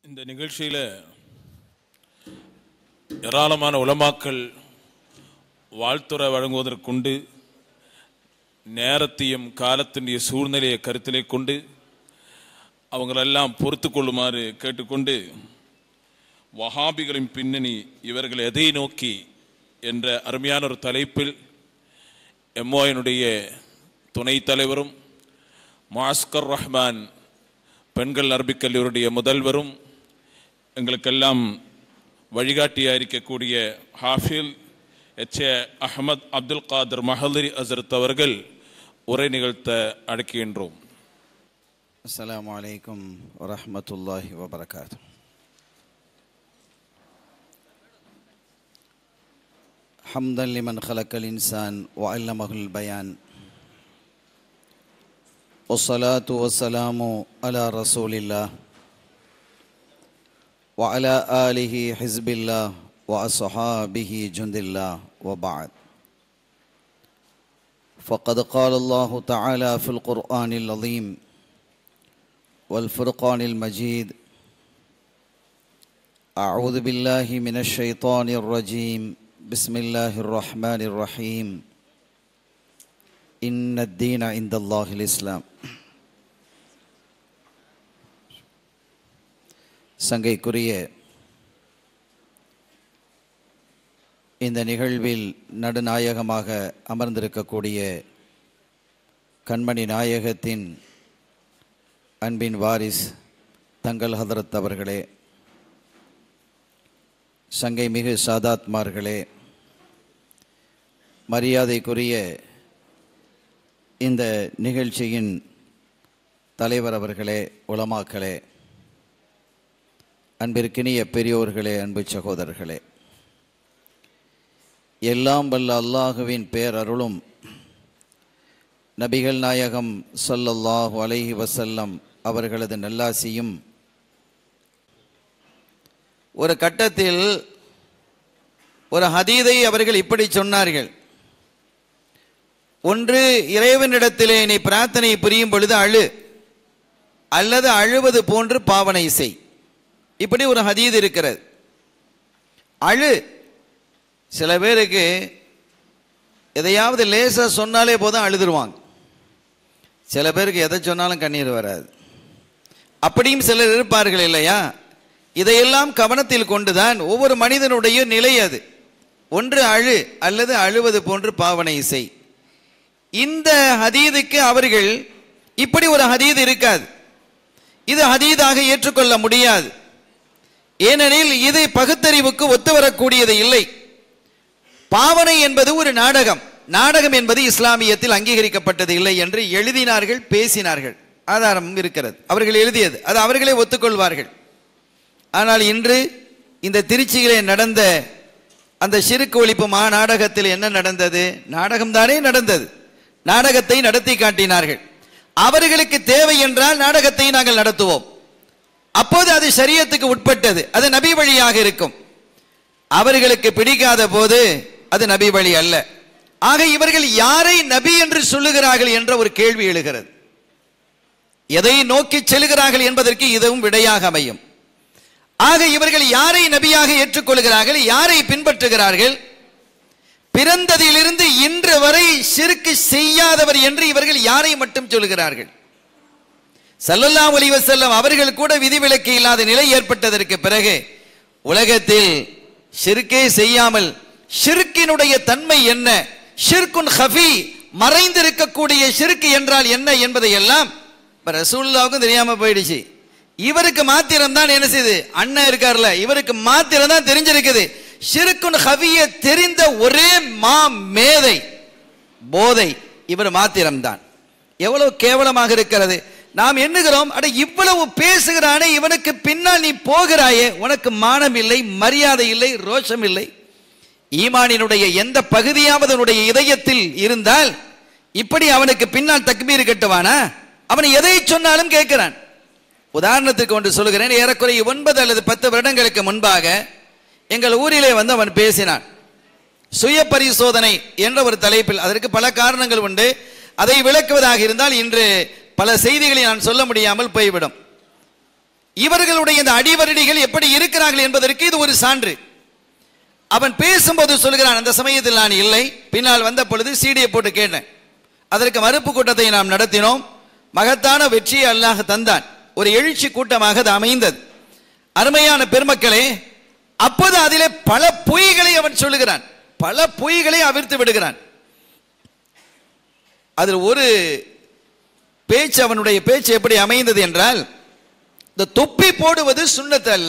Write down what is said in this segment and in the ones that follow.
இந்த நிகழ்ச்சியில் ஏராளமான உலமாக்கள் வாழ்த்துறை வழங்குவதற்குண்டு நேரத்தையும் காலத்தினுடைய சூழ்நிலையை கருத்திலே கொண்டு அவங்களெல்லாம் பொறுத்து கொள்ளுமாறு கேட்டுக்கொண்டு வஹாபிகளின் பின்னணி இவர்கள் எதை நோக்கி என்ற அருமையான ஒரு தலைப்பில் எம்ஓயினுடைய துணைத் தலைவரும் மாஸ்கர் ரஹ்மான் பெண்கள் அரபிக் கல்லூரியுடைய முதல்வரும் எங்களுக்கெல்லாம் வழிகாட்டியாக இருக்கக்கூடிய ஹாஃபில் எச் ஏ அஹமத் அப்துல் காதர் மஹலரி அசரத் அவர்கள் உரை நிகழ்த்த அழைக்கின்றோம் السلام عليكم ورحمة الله وبركاته حمدا لمن خلق الإنسان وعلمه البيان والصلاة والسلام على رسول الله وعلى آله حزب الله وأصحابه جند الله وبعد فقد قال الله تعالى في القرآن العظيم والفرقان المجيد أعوذ بالله من الشيطان الرجيم بسم الله الرحمن الرحيم إن الدين عند الله الإسلام சங்கைக்குரிய இந்த நிகழ்வில் நடுநாயகமாக அமர்ந்திருக்கக்கூடிய கண்மணி நாயகத்தின் அன்பின் வாரிஸ் தங்கள் ஹதரத் அவர்களே சங்கை மிகு சாதாத்மார்களே மரியாதைக்குரிய இந்த நிகழ்ச்சியின் தலைவர் அவர்களே உலமாக்களே அன்பிற்கினிய பெரியோர்களே அன்பு சகோதரர்களே எல்லாம் வல்ல அல்லாஹுவின் பேரருளும் நபிகள் நாயகம் ஸல்லல்லாஹு அலைஹி வஸல்லம் அவர்களது நல்லாசியும் ஒரு கட்டத்தில் ஒரு ஹதீதை அவர்கள் இப்படி சொன்னார்கள் ஒன்று இறைவனிடத்திலே நீ பிரார்த்தனை புரியும் பொழுது அழு அல்லது அழுவது போன்று பாவனை செய் இப்படி ஒரு ஹதீது இருக்கிறது அழு சில பேருக்கு எதையாவது லேசாக சொன்னாலே போதும் அழுதுருவாங்க சில பேருக்கு எதை சொன்னாலும் கண்ணீர் வராது அப்படியும் சிலர் இருப்பார்கள் இல்லையா இதையெல்லாம் கவனத்தில் கொண்டுதான் ஒவ்வொரு மனிதனுடைய நிலை அது ஒன்று அழு அல்லது அழுவது போன்று பாவனை செய் இந்த ஹதீதுக்கு அவர்கள் இப்படி ஒரு ஹதீது இருக்காது இது ஹதீதாக ஏற்றுக்கொள்ள முடியாது ஏனெனில் இது பகுத்தறிவுக்கு ஒத்து வரக்கூடியது இல்லை பாவனை என்பது ஒரு நாடகம் நாடகம் என்பது இஸ்லாமியத்தில் அங்கீகரிக்கப்பட்டது இல்லை என்று எழுதினார்கள் பேசினார்கள் ஆதாரம் இருக்கிறது அவர்கள் எழுதியது அது அவர்களே ஒத்துக்கொள்வார்கள் ஆனால் இன்று இந்த திருச்சியிலே நடந்த அந்த சிறுக்கு ஒழிப்பு மாநாடகத்தில் என்ன நடந்தது நாடகம்தானே நடந்தது நாடகத்தை நடத்தி காட்டினார்கள் அவர்களுக்கு தேவை என்றால் நாடகத்தை நாங்கள் நடத்துவோம் அப்போது அது சரியத்துக்கு உட்பட்டது அது நபி வழியாக இருக்கும் அவர்களுக்கு பிடிக்காத போது அது நபி வழி அல்ல ஆக இவர்கள் யாரை நபி என்று சொல்லுகிறார்கள் என்ற ஒரு கேள்வி எழுகிறது எதை நோக்கி செல்கிறார்கள் என்பதற்கு இதுவும் விடையாக அமையும் ஆக இவர்கள் யாரை நபியாக ஏற்றுக்கொள்கிறார்கள் யாரை பின்பற்றுகிறார்கள் பிறந்ததிலிருந்து இன்று வரை சிறுக்கு செய்யாதவர் என்று இவர்கள் யாரை மட்டும் சொல்கிறார்கள் சல்லல்லா அலி வசல்லம் அவர்கள் கூட விதிவிலக்கு இல்லாத நிலை ஏற்பட்டதற்கு பிறகு உலகத்தில் ஷிருக்கே செய்யாமல் ஷிருக்கினுடைய தன்மை என்ன ஷிர்குன் ஹஃபி மறைந்திருக்கக்கூடிய ஷிருக்கு என்றால் என்ன என்பதை எல்லாம் இப்ப ரசூல்லாவுக்கும் தெரியாம போயிடுச்சு இவருக்கு மாத்திரம் தான் என்ன செய்யுது அண்ணன் இருக்கார்ல இவருக்கு மாத்திரம் தான் தெரிஞ்சிருக்குது ஷிருக்குன் ஹவிய தெரிந்த ஒரே மா மேதை போதை இவர் மாத்திரம்தான் எவ்வளவு கேவலமாக இருக்கிறது நாம் எண்ணுகிறோம் அட இவ்வளவு பேசுகிறானே இவனுக்கு பின்னால் நீ போகிறாயே உனக்கு மானம் இல்லை மரியாதை இல்லை ரோஷம் இல்லை ஈமானினுடைய எந்த பகுதியாவது அவனுடைய இதயத்தில் இருந்தால் இப்படி அவனுக்கு பின்னால் தக்பீர் கட்டுவானா அவன் எதை சொன்னாலும் கேட்கிறான் உதாரணத்துக்கு ஒன்று சொல்கிறேன் ஏறக்குறைய ஒன்பது அல்லது பத்து வருடங்களுக்கு முன்பாக எங்கள் ஊரிலே வந்து அவன் பேசினான் சுய பரிசோதனை என்ற ஒரு தலைப்பில் அதற்கு பல காரணங்கள் உண்டு அதை விளக்குவதாக இருந்தால் இன்று பல செய்திகளை நான் சொல்ல முடியாமல் போய்விடும் இவர்களுடைய இந்த அடிவரடிகள் எப்படி இருக்கிறார்கள் என்பதற்கு இது ஒரு சான்று அவன் பேசும்போது சொல்கிறான் அந்த சமயத்தில் நான் இல்லை பின்னால் வந்த பொழுது சீடியை போட்டு கேட்டேன் அதற்கு மறுப்பு கூட்டத்தை நாம் நடத்தினோம் மகத்தான வெற்றியை அல்லாஹ் தந்தான் ஒரு எழுச்சி கூட்டமாக அது அமைந்தது அருமையான பெருமக்களே அப்போது அதிலே பல பொய்களை அவன் சொல்லுகிறான் பல பொய்களை அவிர்த்து விடுகிறான் அதில் ஒரு பேச்சு அவனுடைய பேச்சு எப்படி அமைந்தது என்றால் இந்த தொப்பி போடுவது சுண்ணத்து அல்ல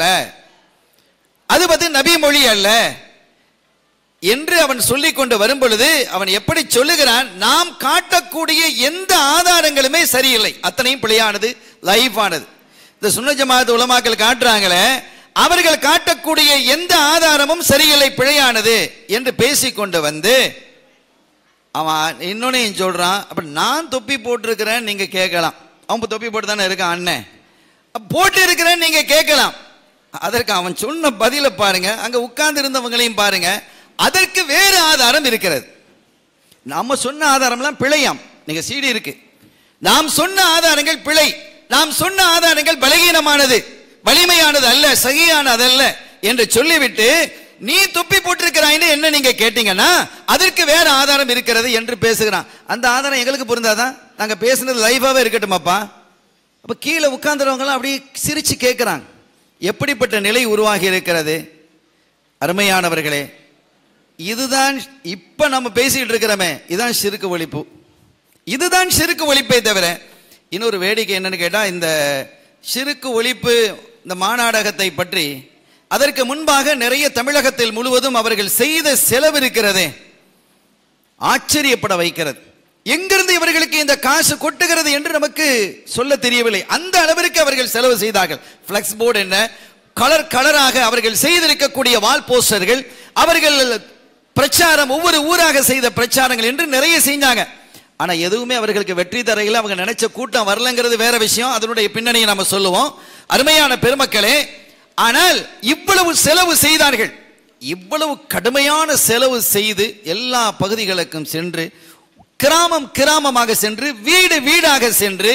அது வந்து நபி மொழி அல்ல என்று அவன் சொல்லிக் கொண்டு வரும் பொழுது அவன் எப்படி சொல்லுகிறான் நாம் காட்டக்கூடிய எந்த ஆதாரங்களுமே சரியில்லை அத்தனையும் பிழையானது லைஃப் ஆனது இந்த சுன்ன ஜமாத் உலமாக்கள் காட்டுறாங்களே அவர்கள் காட்டக்கூடிய எந்த ஆதாரமும் சரியில்லை பிழையானது என்று பேசிக்கொண்டு வந்து அவன் இன்னொன்னையும் சொல்றான் அப்ப நான் தொப்பி போட்டிருக்கிறேன் நீங்க கேட்கலாம் அவன் தொப்பி போட்டு தானே இருக்கான் அண்ணன் போட்டு இருக்கிறேன் நீங்க கேட்கலாம் அதற்கு அவன் சொன்ன பதில பாருங்க அங்க உட்கார்ந்து இருந்தவங்களையும் பாருங்க அதற்கு வேறு ஆதாரம் இருக்கிறது நாம சொன்ன ஆதாரம்லாம் பிழையாம் நீங்க சீடி இருக்கு நாம் சொன்ன ஆதாரங்கள் பிழை நாம் சொன்ன ஆதாரங்கள் பலகீனமானது வலிமையானது அல்ல சகியானது அல்ல என்று சொல்லிவிட்டு நீ தொப்பி போட்டிருக்கிறாய்ன்னு என்ன நீங்க கேட்டீங்கன்னா அதற்கு வேற ஆதாரம் இருக்கிறது என்று பேசுகிறான் அந்த ஆதாரம் எங்களுக்கு பொருந்தாதான் நாங்க பேசுனது லைஃபாவே இருக்கட்டுமாப்பா அப்ப கீழே உட்கார்ந்துறவங்களாம் அப்படியே சிரிச்சு கேட்கிறாங்க எப்படிப்பட்ட நிலை உருவாகி இருக்கிறது அருமையானவர்களே இதுதான் இப்ப நம்ம பேசிட்டு இருக்கிறோமே இதுதான் சிறுக்கு ஒழிப்பு இதுதான் சிறுக்கு ஒழிப்பே தவிர இன்னொரு வேடிக்கை என்னன்னு கேட்டா இந்த சிறுக்கு ஒழிப்பு இந்த மாநாடகத்தை பற்றி அதற்கு முன்பாக நிறைய தமிழகத்தில் முழுவதும் அவர்கள் செய்த செலவு இருக்கிறதே ஆச்சரியப்பட வைக்கிறது எங்கிருந்து இவர்களுக்கு இந்த காசு கொட்டுகிறது என்று நமக்கு சொல்ல தெரியவில்லை அந்த அளவிற்கு அவர்கள் செலவு செய்தார்கள் பிளக்ஸ் போர்டு என்ன கலர் கலராக அவர்கள் செய்திருக்கக்கூடிய வால் போஸ்டர்கள் அவர்கள் பிரச்சாரம் ஒவ்வொரு ஊராக செய்த பிரச்சாரங்கள் என்று நிறைய செஞ்சாங்க ஆனா எதுவுமே அவர்களுக்கு வெற்றி தரையில் அவங்க நினைச்ச கூட்டம் வரலங்கிறது வேற விஷயம் அதனுடைய பின்னணியை நம்ம சொல்லுவோம் அருமையான பெருமக்களே ஆனால் இவ்வளவு செலவு செய்தார்கள் இவ்வளவு கடுமையான செலவு செய்து எல்லா பகுதிகளுக்கும் சென்று கிராமம் கிராமமாக சென்று வீடு வீடாக சென்று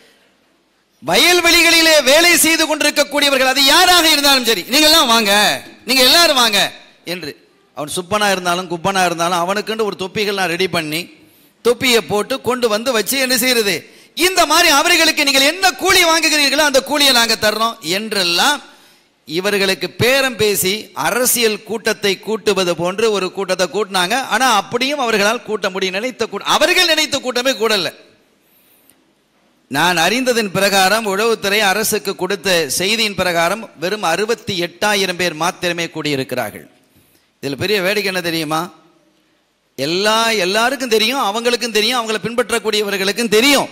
வயல்வெளிகளிலே வேலை செய்து கொண்டிருக்கக்கூடியவர்கள் அது யாராக இருந்தாலும் சரி நீங்க எல்லாம் வாங்க நீங்க எல்லாரும் வாங்க என்று அவன் சுப்பனா இருந்தாலும் குப்பனா இருந்தாலும் அவனுக்குன்னு ஒரு தொப்பிகள்லாம் ரெடி பண்ணி தொப்பியை போட்டு கொண்டு வந்து வச்சு என்ன செய்யறது இந்த மாதிரி அவர்களுக்கு நீங்கள் என்ன கூலி வாங்குகிறீர்களோ அந்த கூலியை நாங்க தர்றோம் என்றெல்லாம் இவர்களுக்கு பேரம் பேசி அரசியல் கூட்டத்தை கூட்டுவது போன்று ஒரு கூட்டத்தை கூட்டினாங்க ஆனா அப்படியும் அவர்களால் கூட்ட முடியும் நினைத்த கூட்டம் அவர்கள் நினைத்த கூட்டமே கூடல நான் அறிந்ததன் பிரகாரம் உளவுத்துறை அரசுக்கு கொடுத்த செய்தியின் பிரகாரம் வெறும் அறுபத்தி எட்டாயிரம் பேர் மாத்திரமே கூடியிருக்கிறார்கள் இதில் பெரிய வேடிக்கை என்ன தெரியுமா எல்லா எல்லாருக்கும் தெரியும் அவங்களுக்கும் தெரியும் அவங்கள பின்பற்றக்கூடியவர்களுக்கும் தெரியும்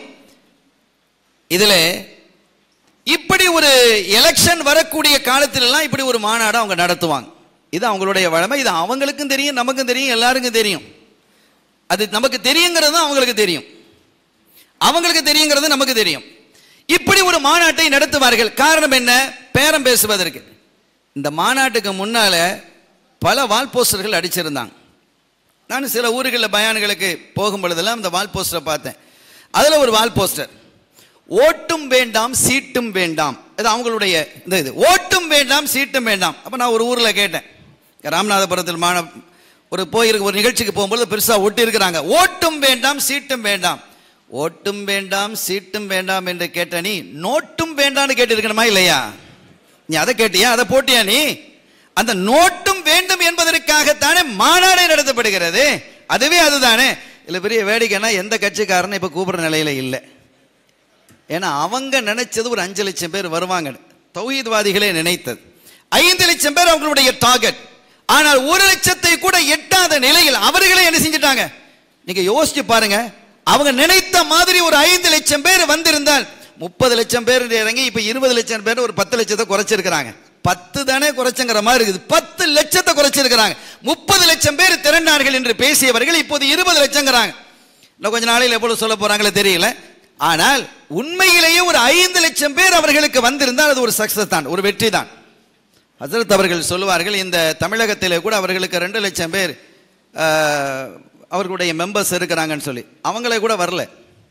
இதுல இப்படி ஒரு எலெக்ஷன் வரக்கூடிய காலத்துல எல்லாம் இப்படி ஒரு மாநாடு அவங்க நடத்துவாங்க இது அவங்களுடைய வழமை இது அவங்களுக்கும் தெரியும் நமக்கும் தெரியும் எல்லாருக்கும் தெரியும் அது நமக்கு தெரியுங்கிறது அவங்களுக்கு தெரியும் அவங்களுக்கு தெரியுங்கிறது நமக்கு தெரியும் இப்படி ஒரு மாநாட்டை நடத்துவார்கள் காரணம் என்ன பேரம் பேசுவதற்கு இந்த மாநாட்டுக்கு முன்னால பல வால் போஸ்டர்கள் அடிச்சிருந்தாங்க நான் சில ஊர்களில் பயான்களுக்கு போகும் பொழுதெல்லாம் இந்த வால் போஸ்டரை பார்த்தேன் அதில் ஒரு வால் போஸ்டர் ஓட்டும் வேண்டாம் சீட்டும் வேண்டாம் இது அவங்களுடைய இந்த இது ஓட்டும் வேண்டாம் சீட்டும் வேண்டாம் அப்போ நான் ஒரு ஊரில் கேட்டேன் ராமநாதபுரத்தில் மான ஒரு போயிருக்க ஒரு நிகழ்ச்சிக்கு போகும்போது பெருசாக ஒட்டி இருக்கிறாங்க ஓட்டும் வேண்டாம் சீட்டும் வேண்டாம் ஓட்டும் வேண்டாம் சீட்டும் வேண்டாம் என்று கேட்ட நீ நோட்டும் வேண்டாம்னு கேட்டிருக்கணுமா இல்லையா நீ அதை கேட்டியா அதை போட்டியா நீ அந்த நோட்டும் வேண்டும் என்பதற்காகத்தானே மாநாடே நடத்தப்படுகிறது அதுவே அதுதானே இல்ல பெரிய வேடிக்கைன்னா எந்த கட்சிக்காரனும் இப்ப கூப்பிடுற நிலையில இல்லை ஏன்னா அவங்க நினைச்சது ஒரு அஞ்சு லட்சம் பேர் வருவாங்க தௌஹீத்வாதிகளே நினைத்தது ஐந்து லட்சம் பேர் அவங்களுடைய டார்கெட் ஆனால் ஒரு லட்சத்தை கூட எட்டாத நிலையில் அவர்களே என்ன செஞ்சிட்டாங்க நீங்க யோசிச்சு பாருங்க அவங்க நினைத்த மாதிரி ஒரு ஐந்து லட்சம் பேர் வந்திருந்தால் முப்பது லட்சம் பேர் இறங்கி இப்ப இருபது லட்சம் பேர் ஒரு பத்து லட்சத்தை குறைச்சிருக்கிறாங்க பத்து தானே குறைச்சங்கிற மாதிரி இருக்குது பத்து லட்சத்தை குறைச்சிருக்கிறாங்க முப்பது லட்சம் பேர் திரண்டார்கள் என்று பேசியவர்கள் இப்போது இருபது லட்சங்கிறாங்க இன்னும் கொஞ்ச நாளையில் எவ்வளவு சொல்ல போறாங்களோ தெரியல ஆனால் உண்மையிலேயே ஒரு ஐந்து லட்சம் பேர் அவர்களுக்கு வந்திருந்தால் அது ஒரு சக்சஸ் தான் ஒரு வெற்றி தான் ஹசரத் அவர்கள் சொல்லுவார்கள் இந்த தமிழகத்திலே கூட அவர்களுக்கு ரெண்டு லட்சம் பேர் ஆஹ், அவர்களுடைய மெம்பர்ஸ் இருக்கிறாங்கன்னு சொல்லி அவங்களே கூட வரல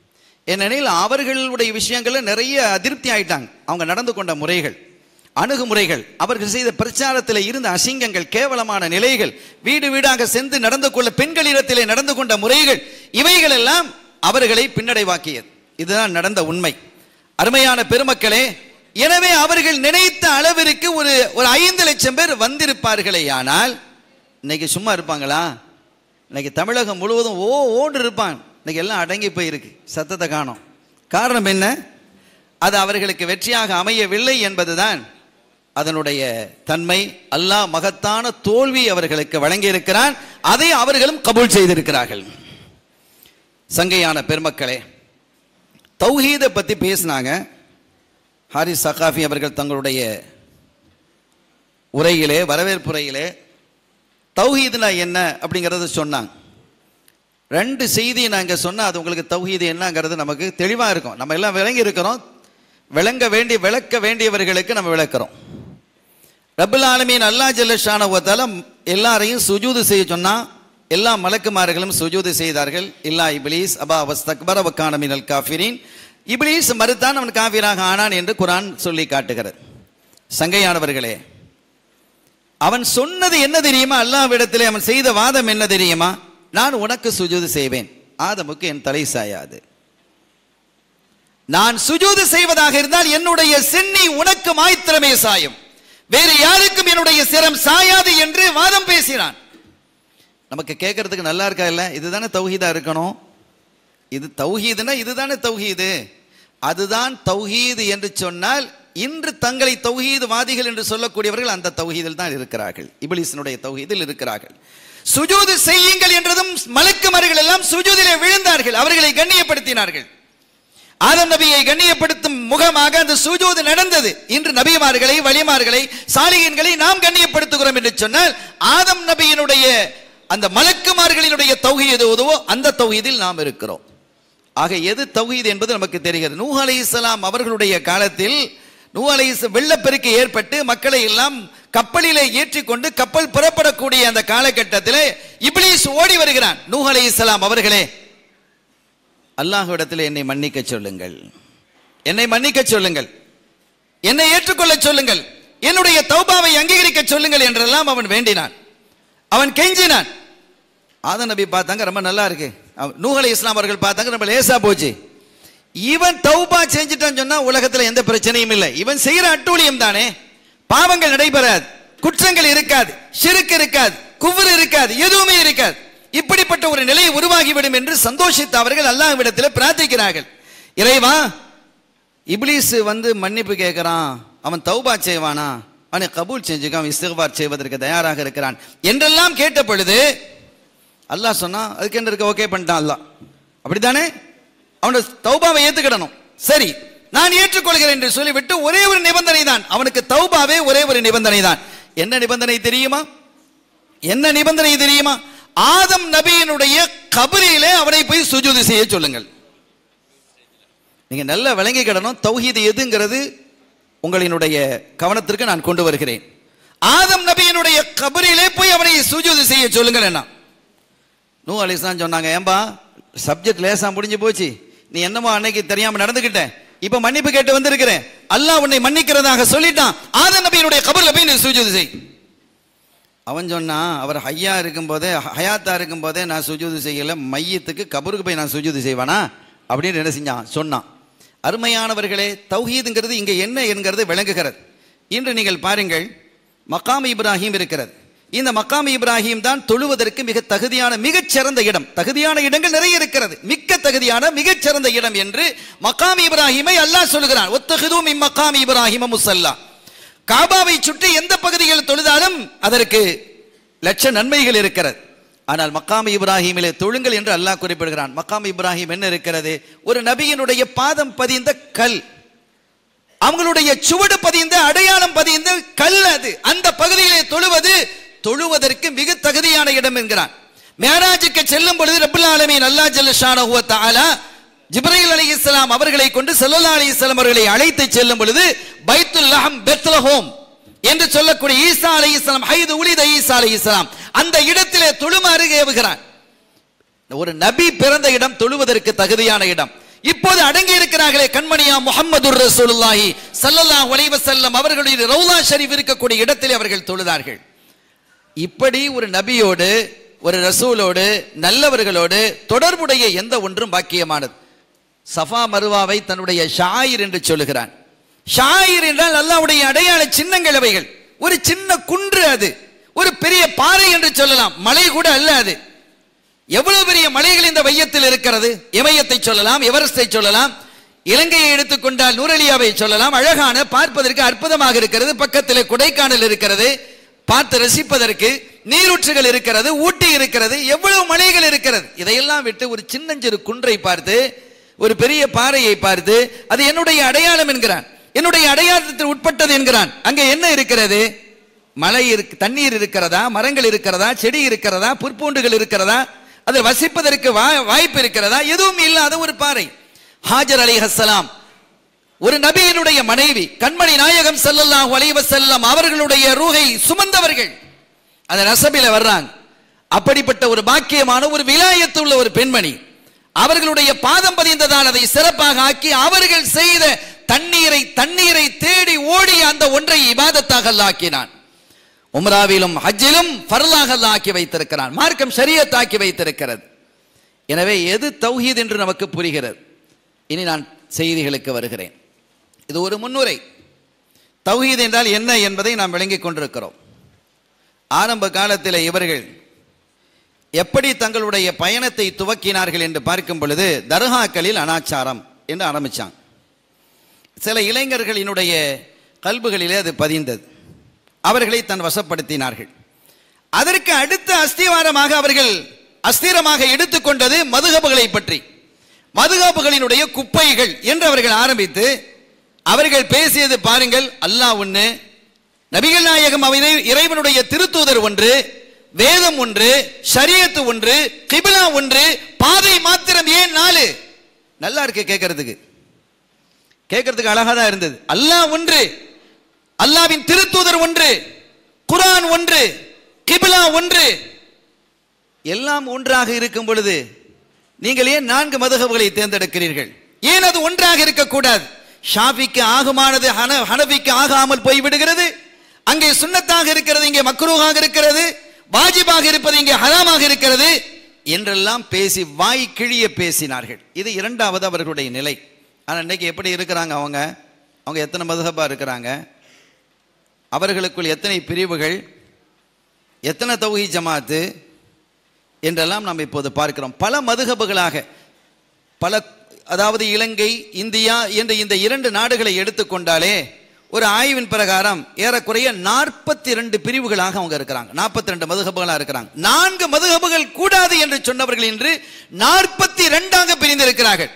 ஏனெனில் அவர்களுடைய விஷயங்கள்ல நிறைய அதிருப்தி ஆயிட்டாங்க அவங்க நடந்து கொண்ட முறைகள் அணுகுமுறைகள் அவர்கள் செய்த பிரச்சாரத்தில் இருந்த அசிங்கங்கள் கேவலமான நிலைகள் வீடு வீடாக சென்று நடந்து கொள்ள பெண்களிடத்திலே நடந்து கொண்ட முறைகள் இவைகள் எல்லாம் அவர்களை பின்னடைவாக்கியது இதுதான் நடந்த உண்மை அருமையான பெருமக்களே எனவே அவர்கள் நினைத்த அளவிற்கு ஒரு ஒரு ஐந்து லட்சம் பேர் வந்திருப்பார்களே ஆனால் இன்னைக்கு சும்மா இருப்பாங்களா இன்னைக்கு தமிழகம் முழுவதும் ஓ ஓடு இருப்பான் இன்னைக்கு எல்லாம் அடங்கி போயிருக்கு சத்தத்தை காணோம் காரணம் என்ன அது அவர்களுக்கு வெற்றியாக அமையவில்லை என்பதுதான் அதனுடைய தன்மை அல்லாஹ் மகத்தான தோல்வி அவர்களுக்கு வழங்கியிருக்கிறான் அதை அவர்களும் கபூல் செய்திருக்கிறார்கள் சங்கையான பெருமக்களே தௌஹீதை பத்தி பேசினாங்க ஹாரிஸ் சகாஃபி அவர்கள் தங்களுடைய உரையிலே வரவேற்புரையிலே தௌஹீதுனா என்ன அப்படிங்கிறத சொன்னாங்க ரெண்டு செய்தியை நாங்கள் சொன்னால் அது உங்களுக்கு தௌஹீது என்னங்கிறது நமக்கு தெளிவாக இருக்கும் நம்ம எல்லாம் விளங்கி இருக்கிறோம் விளங்க வேண்டிய விளக்க வேண்டியவர்களுக்கு நம்ம விளக்குறோம் ரபுல் ஆலமீன் அல்லாஹ் ஜல்லஷானவத்தால எல்லாரையும் சுஜூது செய்ய சொன்னா எல்லா மலக்குமார்களும் சுஜூது செய்தார்கள் இல்லா இப்லீஸ் அபா வஸ்தக்பர வக்கான மினல் காஃபிரின் இப்லீஸ் மறுத்தான் அவன் காஃபிராக ஆனான் என்று குரான் சொல்லி காட்டுகிறது சங்கையானவர்களே அவன் சொன்னது என்ன தெரியுமா அல்லாஹ்விடத்திலே அவன் செய்த வாதம் என்ன தெரியுமா நான் உனக்கு சுஜூது செய்வேன் ஆதமுக்கு என் தலை சாயாது நான் சுஜூது செய்வதாக இருந்தால் என்னுடைய சென்னி உனக்கு மாய்த்திரமே சாயும் வேறு யாருக்கும் என்னுடைய சிரம் சாயாது என்று வாதம் பேசினான் நமக்கு கேட்கறதுக்கு நல்லா இருக்கா இல்ல இதுதானே தௌஹீதா இருக்கணும் இது தௌஹீதுனா இதுதானே தௌஹீது அதுதான் தௌஹீது என்று சொன்னால் இன்று தங்களை தௌஹீது வாதிகள் என்று சொல்லக்கூடியவர்கள் அந்த தௌஹீதில் தான் இருக்கிறார்கள் இபிலிசனுடைய தௌஹீதில் இருக்கிறார்கள் சுஜூது செய்யுங்கள் என்றதும் மலக்குமர்கள் எல்லாம் சுஜூதிலே விழுந்தார்கள் அவர்களை கண்ணியப்படுத்தினார்கள் ஆதம் நபியை கண்ணியப்படுத்தும் முகமாக அந்த சுஜூது நடந்தது இன்று நபிமார்களை வலிமார்களை சாலிகன்களை நாம் கண்ணியப்படுத்துகிறோம் என்று சொன்னால் ஆதம் நபியினுடைய அந்த மலக்குமார்களினுடைய தௌஹீது உதவோ அந்த தௌஹீதில் நாம் இருக்கிறோம் ஆக எது தௌஹீத் என்பது நமக்கு தெரிகிறது நூஹ் அலைஹிஸ்ஸலாம் அவர்களுடைய காலத்தில் நூஹ் அலைஹிஸ் வெள்ளப்பெருக்கு ஏற்பட்டு மக்களை எல்லாம் கப்பலிலே ஏற்றிக்கொண்டு கப்பல் புறப்படக்கூடிய அந்த காலகட்டத்தில் இப்லீஸ் ஓடி வருகிறான் நூஹ் அலைஹிஸ்ஸலாம் அவர்களே அல்லாஹ்விடத்தில் என்னை மன்னிக்க சொல்லுங்கள் என்னை மன்னிக்க சொல்லுங்கள் என்னை ஏற்றுக்கொள்ள சொல்லுங்கள் என்னுடைய தௌபாவை அங்கீகரிக்க சொல்லுங்கள் என்றெல்லாம் அவன் வேண்டினான் அவன் கெஞ்சினான் ஆதம் நபி பார்த்தாங்க ரொம்ப நல்லா இருக்கு நூகலை இஸ்லாம் அவர்கள் பார்த்தாங்க ரொம்ப லேசா போச்சு இவன் தௌபா செஞ்சுட்டான்னு சொன்னா உலகத்துல எந்த பிரச்சனையும் இல்லை இவன் செய்யற அட்டூழியம் தானே பாவங்கள் நடைபெறாது குற்றங்கள் இருக்காது சிறுக்கு இருக்காது குவ்வு இருக்காது எதுவுமே இருக்காது இப்படிப்பட்ட ஒரு நிலை உருவாகிவிடும் என்று சந்தோஷித்த அவர்கள் அல்லாஹ்விடத்தில் பிரார்த்திக்கிறார்கள் இறைவா இப்லீஸ் வந்து மன்னிப்பு கேட்கிறான் அவன் தௌபா செய்வானா அவனை கபூல் செஞ்சுக்க அவன் இஸ்திக்பார் செய்வதற்கு தயாராக இருக்கிறான் என்றெல்லாம் கேட்ட பொழுது அல்லாஹ் சொன்னா அதுக்கு என்ன இருக்க ஓகே பண்ணிட்டான் அல்லாஹ் அப்படித்தானே அவனோட தௌபாவை ஏத்துக்கிடணும் சரி நான் ஏற்றுக்கொள்கிறேன் என்று சொல்லிவிட்டு ஒரே ஒரு நிபந்தனை தான் அவனுக்கு தௌபாவே ஒரே ஒரு நிபந்தனை தான் என்ன நிபந்தனை தெரியுமா என்ன நிபந்தனை தெரியுமா ஆதம் நபியினுடைய கபரியிலே அவனை போய் சுஜூது செய்ய சொல்லுங்கள் நீங்க நல்லா விளங்கிக்கிடணும் தௌஹீது எதுங்கிறது உங்களினுடைய கவனத்திற்கு நான் கொண்டு வருகிறேன் ஆதம் நபியினுடைய கபரிலே போய் அவனை சுஜூது செய்ய சொல்லுங்கள் என்ன நூ அலிஸ்லாம் சொன்னாங்க ஏம்பா சப்ஜெக்ட் லேசா முடிஞ்சு போச்சு நீ என்னமோ அன்னைக்கு தெரியாம நடந்துகிட்ட இப்ப மன்னிப்பு கேட்டு வந்திருக்கிறேன் அல்லாஹ் உன்னை மன்னிக்கிறதாக சொல்லிட்டான் ஆதம் நபியினுடைய கபர்ல போய் நீ சுஜூது செய் அவன் சொன்னான் அவர் ஹையா இருக்கும்போதே ஹயாத்தா இருக்கும்போதே நான் சுஜூது செய்யல மையத்துக்கு கபருக்கு போய் நான் சுஜூது செய்வானா அப்படின்னு என்ன செஞ்சான் சொன்னான் அருமையானவர்களே தௌஹீதுங்கிறது இங்க என்ன என்கிறது விளங்குகிறது இன்று நீங்கள் பாருங்கள் மக்காம் இப்ராஹிம் இருக்கிறது இந்த மக்காம் இப்ராஹிம் தான் தொழுவதற்கு மிக தகுதியான மிகச் சிறந்த இடம் தகுதியான இடங்கள் நிறைய இருக்கிறது மிக்க தகுதியான மிகச் சிறந்த இடம் என்று மக்காம் இப்ராஹிமை அல்லாஹ் சொல்கிறான் ஒத்தகுதும் இம்மக்காம் இப்ராஹிம முசல்லா காபாவை சுற்றி எந்த பகுதியில் தொழுதாலும் அதற்கு லட்ச நன்மைகள் இருக்கிறது ஆனால் மக்காம் இப்ராஹிமிலே தொழுங்கள் என்று அல்லாஹ் குறிப்பிடுகிறான் மக்காம் இப்ராஹிம் என்ன இருக்கிறது ஒரு நபியினுடைய பாதம் பதிந்த கல் அவங்களுடைய சுவடு பதிந்த அடையாளம் பதிந்த கல் அது அந்த பகுதியிலே தொழுவது தொழுவதற்கு மிக தகுதியான இடம் என்கிறான் மேராஜுக்கு செல்லும் பொழுது ரபுல் ஆலமீன் அல்லாஹ் ஜல்லஷானஹு வ தஆலா ஜிப்ரைல் அலைஹிஸ்ஸலாம் அவர்களை கொண்டு ஸல்லல்லாஹு அலைஹி வஸல்லம் அவர்களை அழைத்து செல்லும் பொழுது பைத்துல் லஹம் பெத்லஹோம் என்று சொல்லக்கூடிய ஈசா அலைஹிஸ்ஸலாம் ஹைது உலித ஈசா அலைஹிஸ்ஸலாம் அந்த இடத்திலே தொழுமாறு ஏவுகிறான் ஒரு நபி பிறந்த இடம் தொழுவதற்கு தகுதியான இடம் இப்போது அடங்கி இருக்கிறார்களே கண்மணியா முஹம்மது ரசூலுல்லாஹி ஸல்லல்லாஹு அலைஹி வஸல்லம் அவர்களுடைய ரவுலா ஷரீஃப் இருக்கக்கூடிய இடத்திலே அவர்கள் தொழுதார்கள் இப்படி ஒரு நபியோடு ஒரு ரசூலோடு நல்லவர்களோடு தொடர்புடைய எந்த ஒன்றும் பாக்கியமானது சஃபா மருவாவை தன்னுடைய ஷாயிர் என்று சொல்லுகிறான் ஷாயிர் என்றால் அல்லாஹ்வுடைய அடையாள சின்னங்கள் அவைகள் ஒரு சின்ன குன்று அது ஒரு பெரிய பாறை என்று சொல்லலாம் மலை கூட அல்ல அது எவ்வளவு பெரிய மலைகள் இந்த வையத்தில் இருக்கிறது இமயத்தை சொல்லலாம் எவரெஸ்டை சொல்லலாம் இலங்கையை எடுத்துக்கொண்டால் நூரலியாவை சொல்லலாம் அழகான பார்ப்பதற்கு அற்புதமாக இருக்கிறது பக்கத்தில் கொடைக்கானல் இருக்கிறது பார்த்து ரசிப்பதற்கு நீரூற்றுகள் இருக்கிறது ஊட்டி இருக்கிறது எவ்வளவு மலைகள் இருக்கிறது இதையெல்லாம் விட்டு ஒரு சின்னஞ்சிறு குன்றை பார்த்து ஒரு பெரிய பாறையை பார்த்து அது என்னுடைய அடையாளம் என்கிறான் என்னுடைய அடையாளத்தில் உட்பட்டது என்கிறான் அங்கே என்ன இருக்கிறது மலை இருக்கு தண்ணீர் இருக்கிறதா மரங்கள் இருக்கிறதா செடி இருக்கிறதா புற்பூண்டுகள் இருக்கிறதா அது வசிப்பதற்கு வா- வாய்ப்பு இருக்கிறதா எதுவும் இல்லாத ஒரு பாறை ஹாஜர் அலி ஹஸ்ஸலாம் ஒரு நபியினுடைய மனைவி கண்மணி நாயகம் ஸல்லல்லாஹு அலைஹி வஸல்லம் அவர்களுடைய ரூஹை சுமந்தவர்கள் அந்த நசபில வர்றாங்க அப்படிப்பட்ட ஒரு பாக்கியமான ஒரு விலாயத்து உள்ள ஒரு பெண்மணி அவர்களுடைய பாதம் பதிந்ததால் அதை சிறப்பாக ஆக்கி அவர்கள் செய்த தண்ணீரை தண்ணீரை தேடி ஓடி அந்த ஒன்றை இபாதத்தாக அல்லாஹ் ஆக்கினான் உம்ராவிலும் ஹஜ்ஜிலும் ஃபர்லாக அல்லாஹ் ஆக்கி வைத்திருக்கிறான் மார்க்கம் ஷரியத்தாக்கி வைத்திருக்கிறது எனவே எது தௌஹீத் என்று நமக்கு புரிகிறது இனி நான் செய்திகளுக்கு வருகிறேன் இது ஒரு முன்னுரை தௌஹீத் என்றால் என்ன என்பதை நாம் விளங்கிக் கொண்டிருக்கிறோம் ஆரம்ப காலத்தில் இவர்கள் எப்படி தங்களுடைய பயணத்தை துவக்கினார்கள் என்று பார்க்கும் பொழுது தர்காக்களில் அனாச்சாரம் என்று ஆரம்பிச்சாங்க சில இளைஞர்களினுடைய கல்புகளிலே அது பதிந்தது அவர்களை தன் வசப்படுத்தினார்கள் அதற்கு அடுத்த அஸ்திவாரமாக அவர்கள் அஸ்திரமாக எடுத்துக்கொண்டது மதுகபுகளை பற்றி மதுகபுகளினுடைய குப்பைகள் என்று அவர்கள் ஆரம்பித்து அவர்கள் பேசியது பாருங்கள் அல்லாஹ் ஒன்று நபிகள் நாயகம் அவனை இறைவனுடைய திருத்தூதர் ஒன்று வேதம் ஒன்று ஷரியத்து ஒன்று கிபிலா ஒன்று பாதை மாத்திரம் ஏன் நாலு நல்லா இருக்கு கேட்கறதுக்கு கேட்கறதுக்கு அழகா தான் இருந்தது அல்லாஹ் ஒன்று அல்லாவின் திருத்தூதர் ஒன்று குர்ஆன் ஒன்று கிபிலா ஒன்று எல்லாம் ஒன்றாக இருக்கும் பொழுது நீங்கள் ஏன் நான்கு மதுகபுகளை தேர்ந்தெடுக்கிறீர்கள் ஏன் அது ஒன்றாக இருக்கக்கூடாது ஷாஃபிக்கு ஆகுமானது ஹன ஹனபிக்கு ஆகாமல் போய்விடுகிறது அங்கே சுன்னத்தாக இருக்கிறது இங்கே மக்ரூஹாக இருக்கிறது வாஜிபாக இருப்பது இங்கே ஹராமாக இருக்கிறது என்றெல்லாம் பேசி வாய் கிழிய பேசினார்கள் இது இரண்டாவது அவர்களுடைய நிலை ஆனால் இன்னைக்கு எப்படி இருக்கிறாங்க அவங்க அவங்க எத்தனை மதுகபா இருக்கிறாங்க அவர்களுக்குள் எத்தனை பிரிவுகள் எத்தனை தௌஹி ஜமாத்து என்றெல்லாம் நாம் இப்போது பார்க்கிறோம் பல மதுகபுகளாக பல அதாவது இலங்கை இந்தியா என்ற இந்த இரண்டு நாடுகளை எடுத்துக்கொண்டாலே ஒரு ஆய்வின் பிரகாரம் ஏறக்குறைய நாற்பத்தி ரெண்டு பிரிவுகளாக அவங்க இருக்கிறாங்க நாற்பத்தி ரெண்டு மதுகபுகளாக இருக்கிறாங்க நான்கு மதுகபுகள் கூடாது என்று சொன்னவர்கள் இன்று நாற்பத்தி ரெண்டாக பிரிந்திருக்கிறார்கள்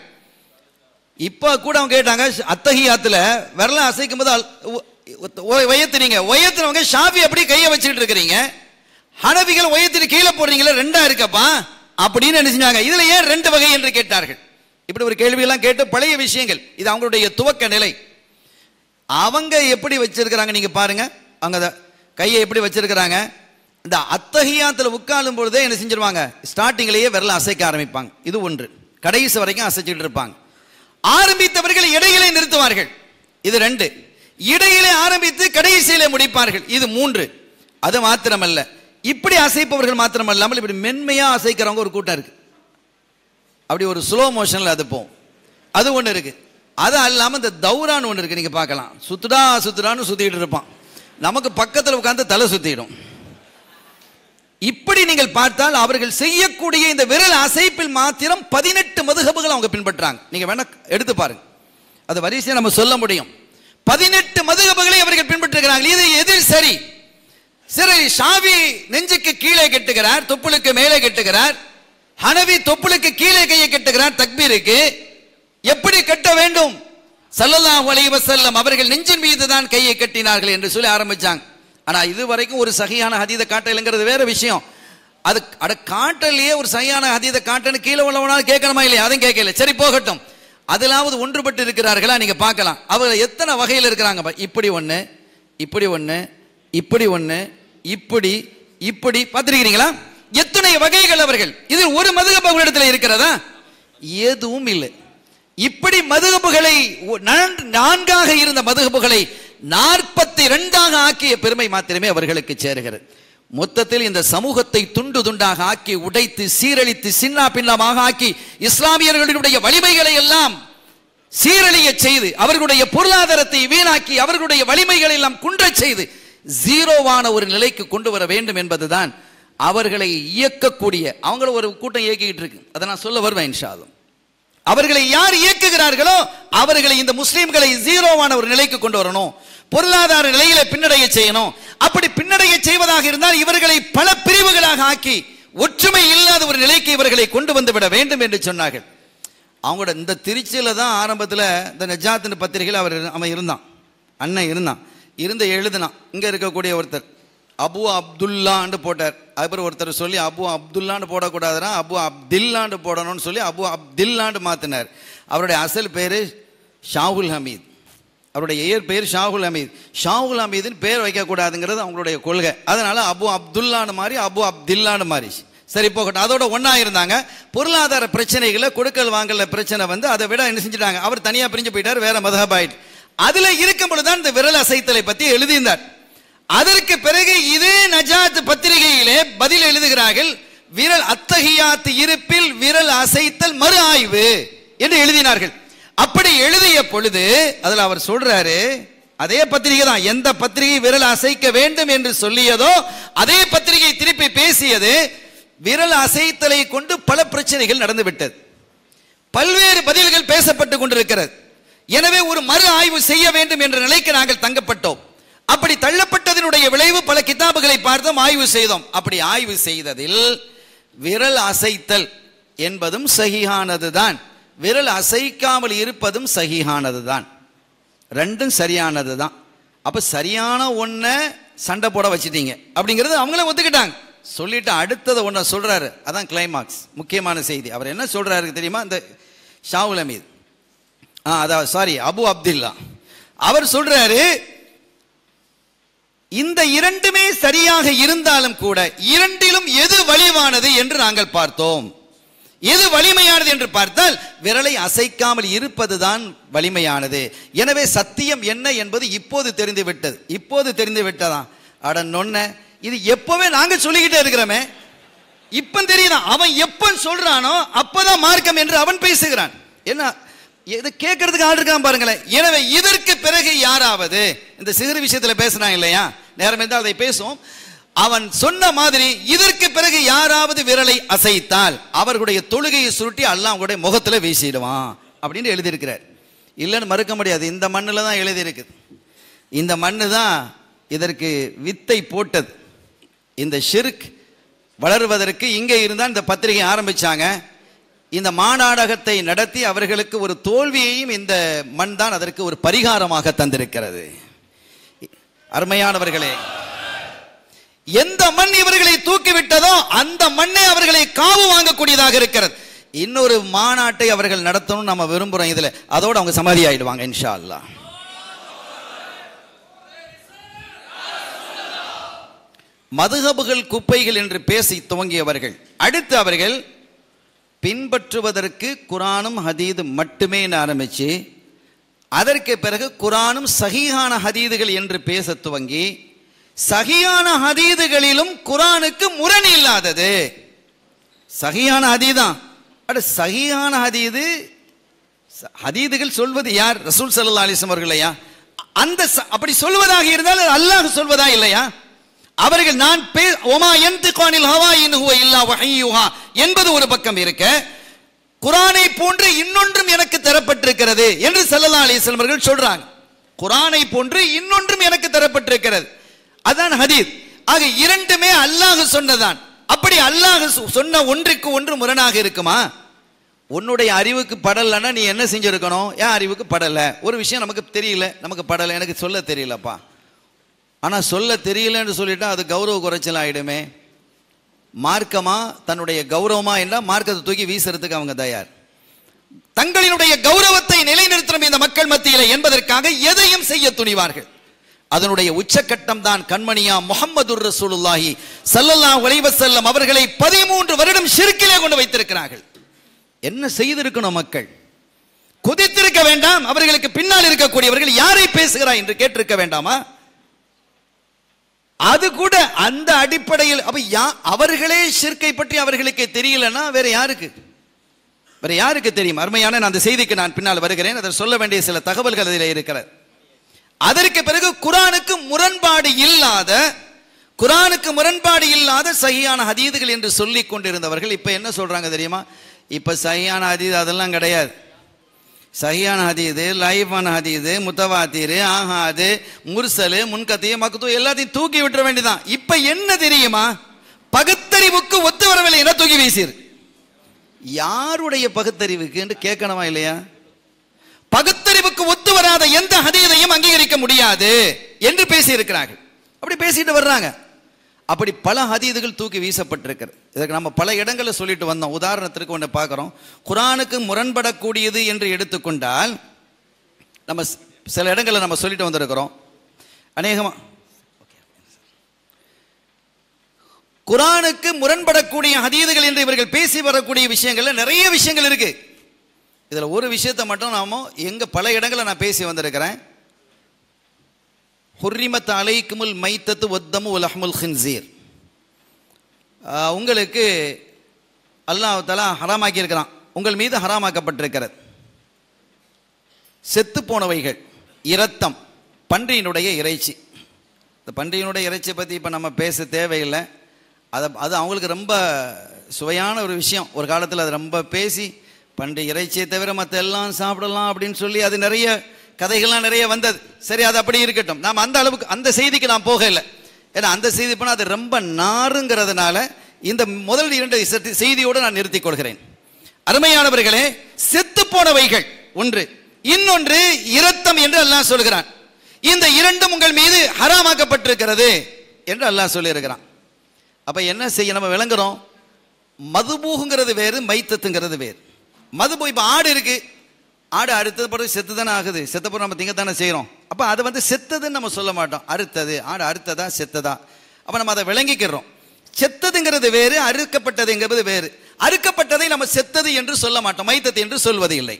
இப்ப கூட அவங்க கேட்டாங்க அத்தகையாத்துல விரல அசைக்கும் போது அல்- உ- உ- உயர்த்துனீங்க உயர்த்துனவங்க ஷாஃபி அப்படி கையை வச்சுட்டு இருக்கிறீங்க ஹனபிகள் உயர்த்திட்டு கீழே போடுறீங்களா ரெண்டா இருக்கப்பா அப்படின்னு என்ன செஞ்சாங்க இதுல ஏன் ரெண்டு வகை என்று கேட்டார்கள் இப்படி ஒரு கேள்வியெல்லாம் கேட்டு பழைய விஷயங்கள் இது அவங்களுடைய துவக்க நிலை அவங்க எப்படி வச்சிருக்கிறாங்க நீங்க பாருங்க அவங்க அத கையை எப்படி வச்சிருக்கிறாங்க இந்த அத்தகையாத்துல உட்காரும் பொழுதே என்ன செஞ்சிருவாங்க ஸ்டார்டிங்லேயே விரல அசைக்க ஆரம்பிப்பாங்க இது ஒன்று கடைசி வரைக்கும் அசைச்சிட்டு இருப்பாங்க ஆரம்பித்தவர்கள் இடையிலே நிறுத்துவார்கள் இது ரெண்டு இடையிலே ஆரம்பித்து கடைசியிலே முடிப்பார்கள் இது மூன்று அது மாத்திரமல்ல இப்படி அசைப்பவர்கள் மாத்திரமல்லாமல் இப்படி மென்மையா அசைக்கிறவங்க ஒரு கூட்டம் இருக்கு அப்படி ஒரு ஸ்லோ மோஷன்ல அது போகும் அது ஒன்று இருக்கு அது அல்லாமல் இந்த தௌரான்னு ஒன்று இருக்கு நீங்க பார்க்கலாம் சுத்துடா சுத்துடான்னு சுத்திட்டு இருப்பான் நமக்கு பக்கத்தில் உட்கார்ந்து தலை சுத்திடும் இப்படி நீங்கள் பார்த்தால் அவர்கள் செய்யக்கூடிய இந்த விரல் அசைப்பில் மாத்திரம் பதினெட்டு மதுகபுகள் அவங்க பின்பற்றாங்க நீங்க வேணா எடுத்து பாருங்க அது வரிசையை நம்ம சொல்ல முடியும் பதினெட்டு மதுகபுகளை அவர்கள் பின்பற்றுகிறார்கள் இது எது சரி சரி ஷாவி நெஞ்சுக்கு கீழே கெட்டுகிறார் தொப்புளுக்கு மேலே கெட்டுகிறார் ஹனவி தொப்புளுக்கு கீழே கையை கெட்டுகிறார் தக்பீருக்கு எப்படி கட்ட வேண்டும் ஸல்லல்லாஹு அலைஹி வஸல்லம் அவர்கள் நெஞ்சின் மீது தான் கையை கட்டினார்கள் என்று சொல்லி ஆரம்பிச்சாங்க ஆனா இது வரைக்கும் ஒரு சகியான ஹதீத காட்டலைங்கிறது வேற விஷயம் அது அட காட்டலையே ஒரு சரியான ஹதீத காட்டன்னு கீழே உள்ளவனாலும் கேட்கணுமா இல்லையா அதுவும் கேட்கல சரி போகட்டும் அதிலாவது ஒன்றுபட்டு இருக்கிறார்களா நீங்க பார்க்கலாம் அவங்க எத்தனை வகையில் இருக்கிறாங்க பா- இப்படி ஒண்ணு இப்படி ஒண்ணு இப்படி ஒண்ணு இப்படி இப்படி பார்த்திருக்கிறீங்களா எத்தனை வகைகள் அவர்கள் இது ஒரு மதுகப இடத்துல இருக்கிறதா எதுவும் இல்லை இப்படி மதுகபுகளை நான்காக இருந்த மதுகபுகளை நாற்பத்தி இரண்டாக ஆக்கிய பெருமை மாத்திரமே அவர்களுக்கு சேருகிறது மொத்தத்தில் இந்த சமூகத்தை துண்டு துண்டாக ஆக்கி உடைத்து சீரழித்து சின்னா பின்னமாக ஆக்கி இஸ்லாமியர்களுடைய வலிமைகளை எல்லாம் சீரழிய செய்து அவர்களுடைய பொருளாதாரத்தை வீணாக்கி அவர்களுடைய வலிமைகளை எல்லாம் குன்றச் செய்து ஜீரோவான ஒரு நிலைக்கு கொண்டு வர வேண்டும் என்பதுதான் அவர்களை இயக்கக்கூடிய அவங்கள ஒரு கூட்டம் இயக்கிட்டு இருக்கு அதை நான் சொல்ல வருவேன் இன்ஷாலும் அவர்களை யார் இயக்குகிறார்களோ அவர்களை இந்த முஸ்லிம்களை ஜீரோவான ஒரு நிலைக்கு கொண்டு வரணும் பொருளாதார நிலையில பின்னடைய செய்யணும் அப்படி பின்னடைய செய்வதாக இருந்தால் இவர்களை பல பிரிவுகளாக ஆக்கி ஒற்றுமை இல்லாத ஒரு நிலைக்கு இவர்களை கொண்டு வந்து விட வேண்டும் என்று சொன்னார்கள் அவங்களோட இந்த திருச்சியில தான் ஆரம்பத்தில் இந்த நஜாத்தின் பத்திரிகையில் அவர் அவன் இருந்தான் அண்ணன் இருந்தான் இருந்து எழுதினான் இங்க இருக்கக்கூடிய ஒருத்தர் அபு அப்துல்லான்னு போட்டார் அப்புறம் ஒருத்தர் சொல்லி அபு அப்துல்லான்னு போடக்கூடாதுன்னா அபு அப்தில்லான்னு போடணும்னு சொல்லி அபு அப்தில்லான்னு மாத்தினார் அவருடைய அசல் பேரு ஷாகுல் ஹமீத் அவருடைய இயற் பெயர் ஷாகுல் ஹமீத் ஷாகுல் ஹமீதுன்னு பேர் வைக்கக்கூடாதுங்கிறது அவங்களுடைய கொள்கை அதனால அபு அப்துல்லான்னு மாதிரி அபு அப்தில்லான்னு மாறிச்சு சரி போகட்டும் அதோட ஒண்ணா இருந்தாங்க பொருளாதார பிரச்சனைகளை கொடுக்கல் வாங்கல பிரச்சனை வந்து அதை விட என்ன செஞ்சுட்டாங்க அவர் தனியா பிரிஞ்சு போயிட்டார் வேற மதபாயிட் அதுல இருக்கும் பொழுதுதான் இந்த விரல் அசைத்தலை பத்தி எழுதியிருந்தார் அதற்கு பிறகு இதே நஜாத் பத்திரிகையிலே பதில் எழுதுகிறார்கள் விரல் அத்தகையாத்து இருப்பில் விரல் அசைத்தல் மறு ஆய்வு என்று எழுதினார்கள் அப்படி எழுதிய பொழுது அதுல அவர் சொல்றாரு அதே பத்திரிகை தான் எந்த பத்திரிகை விரல் அசைக்க வேண்டும் என்று சொல்லியதோ அதே பத்திரிகை திருப்பி பேசியது விரல் அசைத்தலை கொண்டு பல பிரச்சனைகள் நடந்து விட்டது பல்வேறு பதில்கள் பேசப்பட்டு கொண்டிருக்கிறது எனவே ஒரு மறு ஆய்வு செய்ய வேண்டும் என்ற நிலைக்கு நாங்கள் தங்கப்பட்டோம் அப்படி தள்ளப்பட்டதனுடைய விளைவு பல கிதாபுகளை பார்த்தோம் ஆய்வு செய்தோம் அப்படி ஆய்வு செய்ததில் விரல் அசைத்தல் என்பதும் சகிஹானதுதான் விரல் அசைக்காமல் இருப்பதும் சகிஹானதுதான் ரெண்டும் சரியானது தான் அப்ப சரியான ஒன்ன சண்டை போட வச்சிட்டீங்க அப்படிங்கிறது அவங்களே ஒத்துக்கிட்டாங்க சொல்லிட்டு அடுத்ததை ஒன்றை சொல்றாரு அதான் கிளைமாக்ஸ் முக்கியமான செய்தி அவர் என்ன சொல்றாரு தெரியுமா இந்த ஷாவுல் அமீத் ஆ அதாவது சாரி அபு அப்துல்லா அவர் சொல்றாரு இந்த இரண்டுமே சரியாக இருந்தாலும் கூட இரண்டிலும் எது வலிவானது என்று நாங்கள் பார்த்தோம் எது வலிமையானது என்று பார்த்தால் விரலை அசைக்காமல் இருப்பதுதான் வலிமையானது எனவே சத்தியம் என்ன என்பது இப்போது தெரிந்து விட்டது இப்போது தெரிந்து விட்டதா அட நொன்ன இது எப்பவே நாங்க சொல்லிக்கிட்டே இருக்கிறோமே இப்ப தெரியுதா அவன் எப்ப சொல்றானோ அப்பதான் மார்க்கம் என்று அவன் பேசுகிறான் என்ன இது கேட்கறதுக்கு ஆள் இருக்கான் பாருங்களேன் எனவே இதற்கு பிறகு யாராவது இந்த சிறு விஷயத்துல பேசுறான் இல்லையா நேரம் இருந்தால் அதை பேசுவோம் அவன் சொன்ன மாதிரி இதற்கு பிறகு யாராவது விரலை அசைத்தால் அவர்களுடைய தொழுகையை சுருட்டி அல்லாஹ் அவங்களுடைய முகத்துல வீசிடுவான் அப்படின்னு எழுதியிருக்கிறார் இல்லைன்னு மறுக்க முடியாது இந்த மண்ணில் தான் எழுதியிருக்குது இந்த மண்ணு தான் இதற்கு வித்தை போட்டது இந்த ஷிர்க் வளருவதற்கு இங்கே இருந்தால் இந்த பத்திரிகை ஆரம்பிச்சாங்க இந்த மாநாடகத்தை நடத்தி அவர்களுக்கு ஒரு தோல்வியையும் இந்த மண் தான் அதற்கு ஒரு பரிகாரமாக தந்திருக்கிறது அருமையானவர்களே எந்த மண் இவர்களை தூக்கிவிட்டதோ அந்த மண்ணே அவர்களை காவு வாங்கக்கூடியதாக இருக்கிறது இன்னொரு மாநாட்டை அவர்கள் நடத்தணும் நம்ம விரும்புறோம் இதுல அதோட அவங்க சமாதி ஆயிடுவாங்க இன்ஷா அல்லாஹ் மதுகபுகள் குப்பைகள் என்று பேசி துவங்கியவர்கள் அடுத்து அவர்கள் பின்பற்றுவதற்கு குரானும் ஹதீதும் மட்டுமே ஆரம்பிச்சு அதற்கு பிறகு குரானும் சஹீஹான ஹதீதுகள் என்று பேச துவங்கி சஹியான ஹதீதுகளிலும் குரானுக்கு முரண் இல்லாதது சஹியான ஹதீதான் அட சஹியான ஹதீது ச- ஹதீதுகள் சொல்வது யார் ரசூல் சல்லா அலிஸ்லாம் அவர்களையா அந்த ச- அப்படி சொல்வதாக இருந்தால் அது அல்லாஹ் சொல்வதா இல்லையா அவர்கள் நான் பே ஒமா என்திகானில் ஹவா இன் ஹுவ இல்லா வஹய்யுஹா என்பது ஒரு பக்கம் இருக்க குரானை போன்று இன்னொன்றும் எனக்கு தரப்பட்டிருக்கிறது என்று ஸல்லல்லாஹு அலைஹி வஸல்லம் அவர்கள் சொல்றாங்க குரானை போன்று இன்னொன்றும் எனக்கு தரப்பட்டிருக்கிறது அதான் ஹதீஸ் ஆக இரண்டுமே அல்லாஹ் சொன்னதான் அப்படி அல்லாஹ் சொ- சொன்ன ஒன்றுக்கு ஒன்று முரணாக இருக்குமா உன்னுடைய அறிவுக்கு படலைன்னா நீ என்ன செஞ்சிருக்கணும் என் அறிவுக்கு படலை ஒரு விஷயம் நமக்கு தெரியல நமக்கு படலை எனக்கு சொல்ல தெரியலப்பா ஆனால் சொல்ல தெரியலன்னு சொல்லிட்டா அது கௌரவ குறைச்சல் ஆயிடுமே மார்க்கமா தன்னுடைய கௌரவமா என்றால் மார்க்கத்தை தூக்கி வீசுறதுக்கு அவங்க தயார் தங்களினுடைய கௌரவத்தை நிலைநிறுத்தணும் இந்த மக்கள் மத்தியில என்பதற்காக எதையும் செய்ய துணிவார்கள் அதனுடைய உச்சக்கட்டம் தான் கண்மணியா முகமது ரசூலுல்லாஹி ஸல்லல்லாஹு அலைஹி வஸல்லம் அவர்களை பதிமூன்று வருடம் ஷிர்கிலே கொண்டு வைத்திருக்கிறார்கள் என்ன செய்திருக்கணும் மக்கள் கொதித்திருக்க வேண்டாம் அவர்களுக்கு பின்னால் இருக்கக்கூடியவர்கள் யாரை பேசுகிறாய் என்று கேட்டிருக்க வேண்டாமா அது கூட அந்த அடிப்படையில் அப்ப யா- அவர்களே ஷிர்கை பற்றி அவர்களுக்கு தெரியலன்னா வேற யாருக்கு வேற யாருக்கு தெரியும் அருமையான நான் அந்த செய்திக்கு நான் பின்னால் வருகிறேன் அதை சொல்ல வேண்டிய சில தகவல்கள் அதில் இருக்கிறது அதற்கு பிறகு குரானுக்கு முரண்பாடு இல்லாத குரானுக்கு முரண்பாடு இல்லாத சஹியான ஹதீதுகள் என்று சொல்லிக் கொண்டிருந்தவர்கள் இப்ப என்ன சொல்றாங்க தெரியுமா இப்ப சஹியான ஹதீது அதெல்லாம் கிடையாது சஹியான ஹதீது லைஃபான ஹதீது முத்தவாத்தீரு ஆஹாது முர்சலு முன்கத்திய மக்குத்து எல்லாத்தையும் தூக்கி விட்டுற வேண்டியதான் இப்ப என்ன தெரியுமா பகுத்தறிவுக்கு ஒத்து வரவில்லை என தூக்கி வீசிரு யாருடைய பகுத்தறிவுக்கு என்று கேட்கணுமா இல்லையா பகுத்தறிவுக்கு ஒத்து வராத எந்த ஹதீதையும் அங்கீகரிக்க முடியாது என்று பேசி இருக்கிறார்கள் அப்படி பேசிட்டு வர்றாங்க அப்படி பல ஹதீதுகள் தூக்கி வீசப்பட்டிருக்கிறது இதற்கு நம்ம பல இடங்களில் சொல்லிட்டு வந்தோம் உதாரணத்திற்கு ஒன்று பார்க்குறோம் குரானுக்கு முரண்படக்கூடியது என்று எடுத்துக்கொண்டால் நம்ம ஸ்- சில இடங்களில் நம்ம சொல்லிட்டு வந்திருக்கிறோம் அநேகமா குரானுக்கு முரண்படக்கூடிய ஹதீதுகள் என்று இவர்கள் பேசி வரக்கூடிய விஷயங்கள்ல நிறைய விஷயங்கள் இருக்கு இதுல ஒரு விஷயத்தை மட்டும் நாம எங்க பல இடங்களில் நான் பேசி வந்திருக்கிறேன் ஹுர்ரிமத் அலைக்குமுல் மைத்தத்து ஒத்தமு உலஹமுல் ஹின்சீர் ஆஹ், உங்களுக்கு அல்லாஹ் தலா ஹராமாக்கி இருக்கிறான் உங்கள் மீது ஹராமாக்கப்பட்டிருக்கிறது செத்து போனவைகள் இரத்தம் பன்றியினுடைய இறைச்சி இந்த பன்றியினுடைய இறைச்சியை பற்றி இப்போ நம்ம பேச தேவையில்லை அதை அது அவங்களுக்கு ரொம்ப சுவையான ஒரு விஷயம் ஒரு காலத்தில் அது ரொம்ப பேசி பன்றி இறைச்சியை தவிர மற்ற எல்லாம் சாப்பிடலாம் அப்படின்னு சொல்லி அது நிறைய கதைகள்லாம் நிறைய வந்தது சரி அது அப்படி இருக்கட்டும் நாம் அந்த அளவுக்கு அந்த செய்திக்கு நான் போக இல்லை ஏன்னா அந்த செய்தி போனால் அது ரொம்ப நாருங்கிறதுனால இந்த முதல் இரண்டு செத்தி- செய்தியோடு நான் நிறுத்திக் கொள்கிறேன் அருமையானவர்களே செத்து போனவைகள் ஒன்று இன்னொன்று இரத்தம் என்று அல்லாஹ் சொல்கிறான் இந்த இரண்டும் உங்கள் மீது ஹராமாக்கப்பட்டிருக்கிறது என்று அல்லாஹ் சொல்லியிருக்கிறான் அப்ப என்ன செய்ய நம்ம விளங்குறோம் மதுபூகுங்கிறது வேறு மைத்தத்துங்கிறது வேறு மதுபூ இப்ப ஆடு இருக்கு ஆடு அறுத்தது பிறகு செத்து தானே ஆகுது செத்த பிறகு நம்ம திங்கத்தானே செய்கிறோம் அப்போ அது வந்து செத்ததுன்னு நம்ம சொல்ல மாட்டோம் அறுத்தது ஆடு அறுத்ததா செத்ததா அப்போ நம்ம அதை விளங்கிக்கிறோம் செத்ததுங்கிறது வேறு அறுக்கப்பட்டதுங்கிறது வேறு அறுக்கப்பட்டதை நம்ம செத்தது என்று சொல்ல மாட்டோம் மைத்தது என்று சொல்வது இல்லை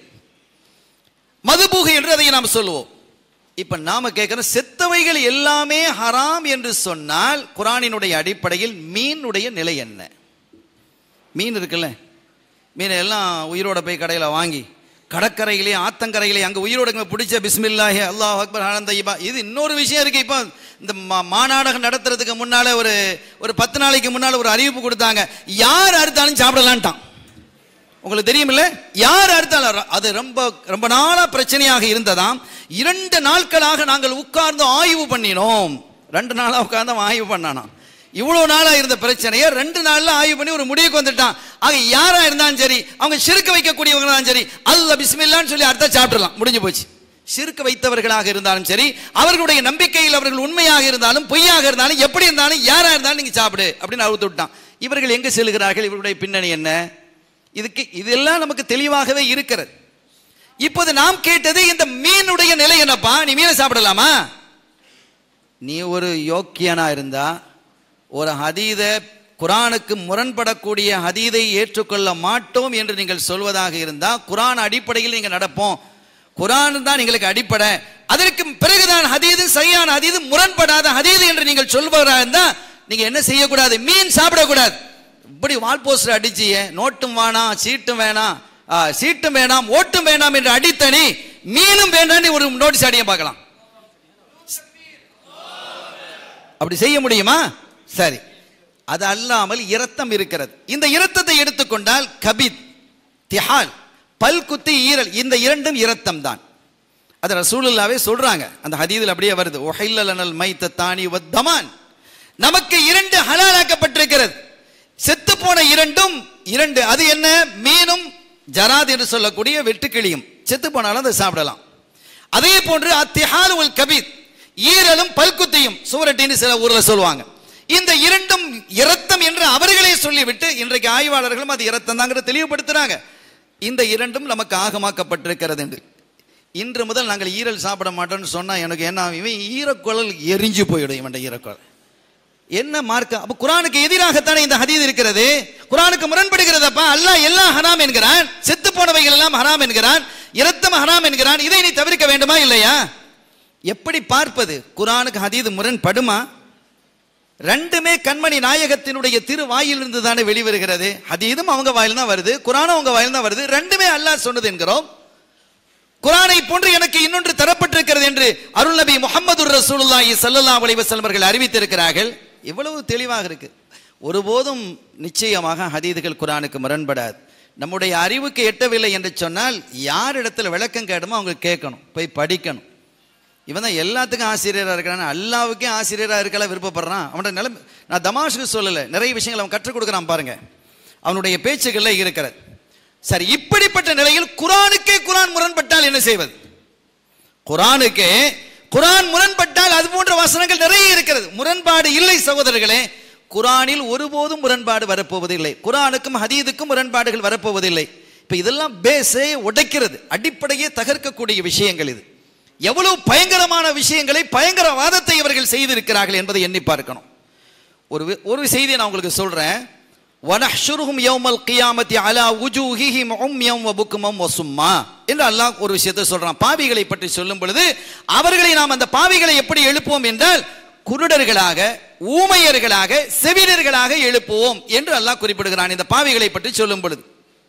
மதுபூகு என்று அதை நாம் சொல்லுவோம் இப்ப நாம கேட்கிறோம் செத்தவைகள் எல்லாமே ஹராம் என்று சொன்னால் குரானினுடைய அடிப்படையில் மீனுடைய நிலை என்ன மீன் இருக்குல்ல மீனை எல்லாம் உயிரோட போய் கடையில் வாங்கி கடற்கரையிலே ஆத்தங்கரையிலே அங்கே உயிரோட பிடிச்ச பிஸ்மில்லாஹி அல்லாஹ் அக்பர் ஆனந்த இபா இது இன்னொரு விஷயம் இருக்கு இப்போ இந்த மா- மாநாடகம் நடத்துறதுக்கு முன்னால ஒரு ஒரு பத்து நாளைக்கு முன்னால ஒரு அறிவிப்பு கொடுத்தாங்க யார் அறுத்தாலும் சாப்பிடலான்ட்டான் உங்களுக்கு தெரியுமில்ல யார் அறுத்தாலும் அது ரொம்ப ரொம்ப நாளா பிரச்சனையாக இருந்ததாம் இரண்டு நாட்களாக நாங்கள் உட்கார்ந்து ஆய்வு பண்ணினோம் ரெண்டு நாளா உட்கார்ந்து அவன் ஆய்வு பண்ணானாம் இவ்வளவு நாளா இருந்த பிரச்சனையை ரெண்டு நாள்ல ஆய்வு பண்ணி ஒரு முடிவுக்கு வந்துட்டான் ஆக யாரா இருந்தாலும் சரி அவங்க சிறுக்க வைக்கக்கூடியவங்க தான் சரி அல்ல பிஸ்மில்லான்னு சொல்லி அர்த்தம் சாப்பிடலாம் முடிஞ்சு போச்சு சிறுக்க வைத்தவர்களாக இருந்தாலும் சரி அவர்களுடைய நம்பிக்கையில் அவர்கள் உண்மையாக இருந்தாலும் பொய்யாக இருந்தாலும் எப்படி இருந்தாலும் யாரா இருந்தாலும் நீங்க சாப்பிடு அப்படின்னு அவுத்து விட்டான் இவர்கள் எங்க செல்கிறார்கள் இவர்களுடைய பின்னணி என்ன இதுக்கு இதெல்லாம் நமக்கு தெளிவாகவே இருக்கிறது இப்போது நாம் கேட்டது இந்த மீனுடைய நிலை என்னப்பா நீ மீனை சாப்பிடலாமா நீ ஒரு யோக்கியனா இருந்தா ஒரு ஹதீத குரானுக்கு முரண்படக்கூடிய ஹதீதை ஏற்றுக்கொள்ள மாட்டோம் என்று நீங்கள் சொல்வதாக இருந்தா குரான் அடிப்படையில் நீங்க நடப்போம் குரான் தான் எங்களுக்கு அடிப்படை அதற்கு பிறகுதான் ஹதீது சரியான ஹதீது முரண்படாத ஹதீது என்று நீங்கள் சொல்வதாக இருந்தா நீங்க என்ன செய்யக்கூடாது மீன் சாப்பிடக்கூடாது இப்படி வால் போஸ்டர் அடிச்சிய நோட்டும் வேணாம் சீட்டும் வேணாம் ஆ, சீட்டும் வேணாம் ஓட்டும் வேணாம் என்று அடித்தனி மீனும் வேண்டாம்னு ஒரு நோட்டீஸ் அடிய பார்க்கலாம் அப்படி செய்ய முடியுமா சரி அது அல்லாமல் இரத்தம் இருக்கிறது இந்த இரத்தத்தை எடுத்துக்கொண்டால் கபித் திஹால் பல் குத்தி ஈரல் இந்த இரண்டும் இரத்தம் தான் அது ரசூலுல்லாவே சொல்றாங்க அந்த ஹதீதில் அப்படியே வருது ஒஹைல்லனல் மைத்த தானி வத்தமான் நமக்கு இரண்டு ஹலாலாக்கப்பட்டிருக்கிறது செத்து போன இரண்டும் இரண்டு அது என்ன மீனும் ஜராத் என்று சொல்லக்கூடிய வெட்டுக்கிளியும் செத்து போனாலும் அதை சாப்பிடலாம் அதே போன்று அத்திஹால் உல் கபீத் ஈரலும் பல்குத்தியும் சூரட்டின்னு சில ஊர்ல சொல்லுவாங்க இந்த இரண்டும் இரத்தம் என்று அவர்களே சொல்லிவிட்டு இன்றைக்கு ஆய்வாளர்களும் அது இரத்தம் தாங்கிறத தெளிவுபடுத்துறாங்க இந்த இரண்டும் நமக்கு ஆகமாக்கப்பட்டிருக்கிறது என்று இன்று முதல் நாங்கள் ஈரல் சாப்பிட மாட்டோம்னு சொன்னா எனக்கு என்ன ஆகும்? இவன் ஈரக்குழல் எரிஞ்சு போயிடும் இவன் ஈரக்குழல் என்ன மார்க்க அப்ப குரானுக்கு எதிராகத்தானே இந்த ஹதீஸ் இருக்கிறது குரானுக்கு முரண்படுகிறதப்பா அல்லாஹ் எல்லாம் ஹராம் என்கிறான் செத்து போனவைகள் எல்லாம் ஹராம் என்கிறான் இரத்தம் ஹராம் என்கிறான் இதை நீ தவிர்க்க வேண்டுமா இல்லையா எப்படி பார்ப்பது குரானுக்கு ஹதீது முரண்படுமா ரெண்டுமே கண்மணி நாயகத்தினுடைய திரு வாயிலிருந்து தானே வெளிவருகிறது ஹதீதும் அவங்க வாயில் தான் வருது குரானும் அவங்க வாயில் தான் வருது ரெண்டுமே அல்லாஹ் சொன்னது என்கிறோம் குரானை போன்று எனக்கு இன்னொன்று தரப்பட்டிருக்கிறது என்று அருள் நபி முகமது ரசூலுல்லாஹி ஸல்லல்லாஹு அலைஹி வஸல்லம் அவர்கள் அறிவித்திருக்கிறார்கள் இவ்வளவு தெளிவாக இருக்கு ஒருபோதும் நிச்சயமாக ஹதீதுகள் குரானுக்கு முரண்படாது நம்முடைய அறிவுக்கு எட்டவில்லை என்று சொன்னால் யார் இடத்துல விளக்கம் கேட்டமோ அவங்க கேட்கணும் போய் படிக்கணும் இவன் தான் எல்லாத்துக்கும் ஆசிரியராக இருக்கிறான் அல்லாவுக்கே ஆசிரியராக இருக்கலாம் விருப்பப்படுறான் அவனோட நிலைமை நான் தமாஷுக்கு சொல்லலை நிறைய விஷயங்கள் அவன் கற்றுக் கொடுக்குறான் பாருங்க அவனுடைய பேச்சுக்கள்ல இருக்கிறது சரி இப்படிப்பட்ட நிலையில் குரானுக்கே குரான் முரண்பட்டால் என்ன செய்வது குரானுக்கே குரான் முரண்பட்டால் அது போன்ற வசனங்கள் நிறைய இருக்கிறது முரண்பாடு இல்லை சகோதரர்களே குரானில் ஒருபோதும் முரண்பாடு வரப்போவதில்லை குரானுக்கும் ஹதீதுக்கும் முரண்பாடுகள் வரப்போவதில்லை இப்ப இதெல்லாம் பேஸே உடைக்கிறது அடிப்படையே தகர்க்கக்கூடிய விஷயங்கள் இது எவ்வளவு பயங்கரமான விஷயங்களை பயங்கரவாதத்தை இவர்கள் செய்திருக்கிறார்கள் என்பதை எண்ணி பார்க்கணும் ஒரு வி- ஒரு செய்தியை நான் உங்களுக்கு சொல்றேன் வனஹ்ஷுருஹும் யௌமல் கியாமத்தி அலா உஜூஹிஹிம் உம்யம் வபுக்குமம் வசும்மா என்று அல்லாஹ் ஒரு விஷயத்தை சொல்றான் பாவிகளை பற்றி சொல்லும் பொழுது அவர்களை நாம் அந்த பாவிகளை எப்படி எழுப்புவோம் என்றால் குருடர்களாக ஊமையர்களாக செவிடர்களாக எழுப்புவோம் என்று அல்லாஹ் குறிப்பிடுகிறான் இந்த பாவிகளை பற்றி சொல்லும் பொழுது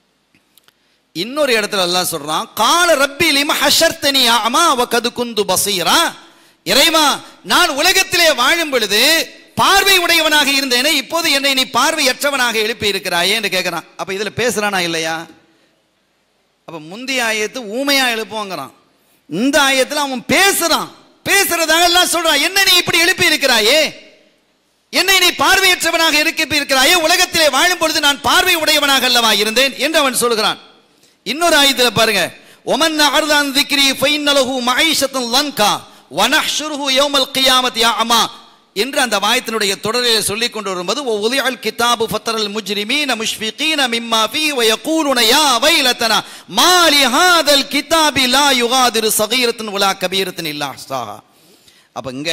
இன்னொரு இடத்துல அல்லாஹ் சொல்றான் கால ரப்பி லிம ஹஷர்தனி அமா வகது குந்து பசீரா இறைவா நான் உலகத்திலே வாழும் பொழுது பார்வை உடையவனாக இருந்தேனே இப்போது என்னை நீ பார்வையற்றவனாக எழுப்பி இருக்கிறாயே என்று கேட்கிறான் அப்ப இதுல பேசுறானா இல்லையா அப்ப முந்தைய ஆயத்து ஊமையா எழுப்புவாங்கிறான் இந்த ஆயத்துல அவன் பேசுறான் பேசுறதாக எல்லாம் சொல்றான் என்ன நீ இப்படி எழுப்பி இருக்கிறாயே என்னை நீ பார்வையற்றவனாக இருக்க இருக்கிறாயே உலகத்திலே வாழும் பொழுது நான் பார்வை உடையவனாக அல்லவா இருந்தேன் என்று அவன் சொல்கிறான் இன்னொரு ஆயத்துல பாருங்க ஒமன் அர்தான் திக்ரி ஃபைன்னலஹு மஐஷத்துன் லன்கா வனஹ்ஷுருஹு யௌமல் கியாமத் யா அமா என்று அந்த வாயத்தினுடைய தொடரில் சொல்லிக் கொண்டு வரும்போது ஒலியல் கிதாபு ஃபத்தரல் முஜ்ரிமீன முஷ்ஃபிகீன மிம்மா ஃபீ வயகூலுன யா வைலதனா மாலி ஹாதல் கிதாபி லா யுகாதிரு சகீரத்துன் வலா கபீரத்துன் இல்லா அஹ்ஸாஹா அப்ப இங்க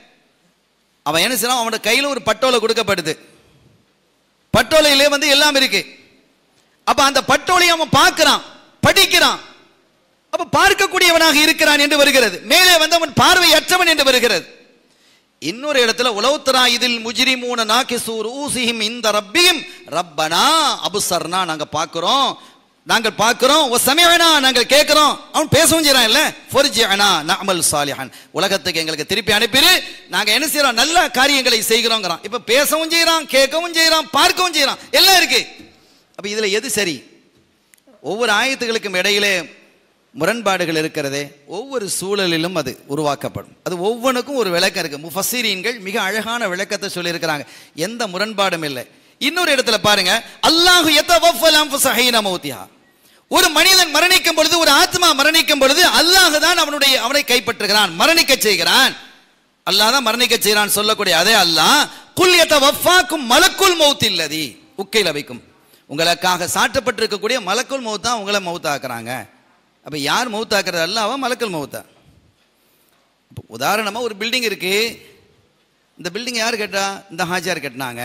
அவன் என்ன செய்யறான் அவனோட கையில ஒரு பட்டோலை கொடுக்கப்படுது பட்டோலையிலே வந்து எல்லாம் இருக்கு அப்ப அந்த பட்டோலை அவன் பார்க்கிறான் படிக்கிறான் அப்ப பார்க்கக்கூடியவனாக இருக்கிறான் என்று வருகிறது மேலே வந்து அவன் பார்வையற்றவன் என்று வருகிறது இன்னொரு இடத்துல உலவுத்தரா இதில் முஜிரிமூன நாகிசூர் ஊசிஹிம் இந்த ரப்பியும் ரப்பனா அபுசர்னா நாங்க பார்க்கிறோம் நாங்கள் பார்க்கிறோம் ஓ சமயனா நாங்கள் கேட்கிறோம் அவன் பேசவும் செய்யறான் இல்ல ஃபர்ஜிஅனா நஅமல் சாலிஹன் உலகத்துக்கு எங்களுக்கு திருப்பி அனுப்பிடு நாங்க என்ன செய்யறோம் நல்ல காரியங்களை செய்கிறோங்கிறான் இப்ப பேசவும் செய்யறான் கேட்கவும் செய்யறான் பார்க்கவும் செய்யறான் எல்லாம் இருக்கு அப்ப இதுல எது சரி ஒவ்வொரு ஆயத்துகளுக்கும் இடையிலே முரண்பாடுகள் இருக்கிறதே ஒவ்வொரு சூழலிலும் அது உருவாக்கப்படும் அது ஒவ்வொன்றுக்கும் ஒரு விளக்கம் இருக்கு முஃபஸ்ஸீரீன்கள் மிக அழகான விளக்கத்தை சொல்லியிருக்கிறாங்க எந்த முரண்பாடும் இல்லை இன்னொரு இடத்துல பாருங்க அல்லாஹு எத்தவஃபல் அன்ஃபுஸ ஹீன மௌத்திஹா ஒரு மனிதன் மரணிக்கும் பொழுது ஒரு ஆத்மா மரணிக்கும் பொழுது அல்லாஹ் தான் அவனுடைய அவனை கைப்பற்றுகிறான் மரணிக்க செய்கிறான் அல்லாஹ் தான் மரணிக்க செய்கிறான் சொல்லக்கூடிய அதே அல்லாஹ் குல் எத்தவஃபாக்கும் மலக்குல் மௌத் இல்லதி உக்கையில் வைக்கும் உங்களுக்காக சாட்டப்பட்டிருக்கக்கூடிய மலக்குல் மௌத் தான் உங்களை மௌத்தாக்குறாங்க அப்ப யார் மௌத்தாக்குறது அல்லாவா மலக்குல் மௌத்தா இப்போ உதாரணமா ஒரு பில்டிங் இருக்கு இந்த பில்டிங் யார் கட்டா இந்த ஹாஜியார் கட்டினாங்க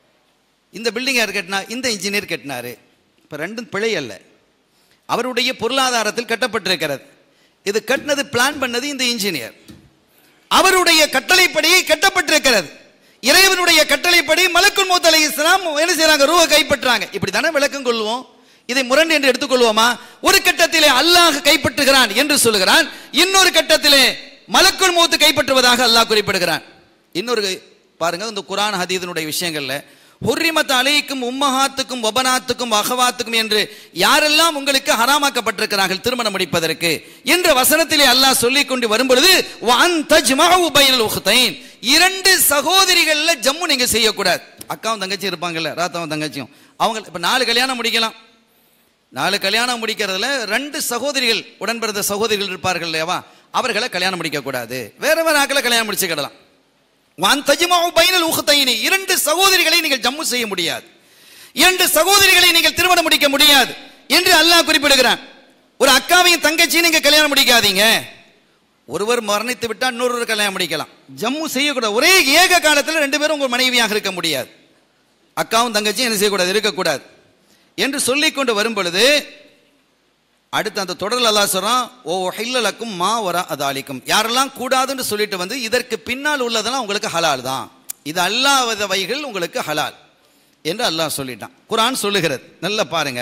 இந்த பில்டிங் யார் கட்டினா இந்த இன்ஜினியர் கட்டினாரு இப்போ ரெண்டும் பிழை அல்ல அவருடைய பொருளாதாரத்தில் கட்டப்பட்டிருக்கிறது இது கட்டினது பிளான் பண்ணது இந்த இன்ஜினியர் அவருடைய கட்டளைப்படி கட்டப்பட்டிருக்கிறது இறைவனுடைய கட்டளைப்படி மலக்குல் மௌத் அலை இஸ்லாம் என்ன செய்றாங்க ரூவை கைப்பற்றாங்க இப்படி தானே விளக்கம் கொள்வோம் இதை முரண் என்று எடுத்துக்கொள்வோமா ஒரு கட்டத்திலே அல்லாஹ் கைப்பற்றுகிறான் என்று சொல்லுகிறான் இன்னொரு கட்டத்திலே மலக்குல் மௌத்து கைப்பற்றுவதாக அல்லாஹ் குறிப்பிடுகிறான் இன்னொரு பாருங்க இந்த குரான் ஹதீதனுடைய விஷயங்கள்ல ஹுர்ரிமத் அலைக்கும் உம்மஹாத்துக்கும் வபனாத்துக்கும் அகவாத்துக்கும் என்று யாரெல்லாம் உங்களுக்கு ஹராமாக்கப்பட்டிருக்கிறார்கள் திருமணம் முடிப்பதற்கு என்ற வசனத்திலே அல்லாஹ் சொல்லிக் கொண்டு வரும்பொழுது வஅன் தஜ்மஉ பைனல் உக்தைன் இரண்டு சகோதரிகள்ல ஜம்மு நீங்க செய்யக்கூடாது அக்காவும் தங்கச்சி இருப்பாங்கல்ல ராத்தாவும் தங்கச்சியும் அவங்க இப்ப நாலு கல்யாணம் முடிக்கலாம் நாலு கல்யாணம் முடிக்கிறதுல ரெண்டு சகோதரிகள் உடன் பிறந்த சகோதரிகள் இருப்பார்கள் இல்லையாவா அவர்களை கல்யாணம் முடிக்க கூடாது வேற வேற ஆக்களை கல்யாணம் முடிச்சுக்கிடலாம் வான் தஜ்மஉ பைனல் உக்தைனி இரண்டு சகோதரிகளை நீங்கள் ஜம்மு செய்ய முடியாது இரண்டு சகோதரிகளை நீங்கள் திருமணம் முடிக்க முடியாது என்று அல்லாஹ் குறிப்பிடுகிறான் ஒரு அக்காவையும் தங்கச்சியும் நீங்க கல்யாணம் முடிக்காதீங்க ஒருவர் மரணித்து விட்டால் இன்னொருவர் கல்யாணம் முடிக்கலாம் ஜம்மு செய்யக்கூடாது ஒரே ஏக காலத்தில் ரெண்டு பேரும் உங்கள் மனைவியாக இருக்க முடியாது அக்காவும் தங்கச்சியும் என்ன செய்யக்கூடாது இருக்கக்கூடாது என்று சொல்லிக் கொண்டு வரும் பொழுது அடுத்து அந்த தொடரில் அல்லாஹ் சொல்றான் ஓ ஹில்லலக்கும் மா வரா அதாலிக்கும் யாரெல்லாம் கூடாதுன்னு சொல்லிட்டு வந்து இதற்கு பின்னால் உள்ளதெல்லாம் உங்களுக்கு ஹலால் தான் இது அல்லாத வைகள் உங்களுக்கு ஹலால் என்று அல்லாஹ் சொல்லிட்டான் குர்ஆன் சொல்லுகிறது நல்லா பாருங்க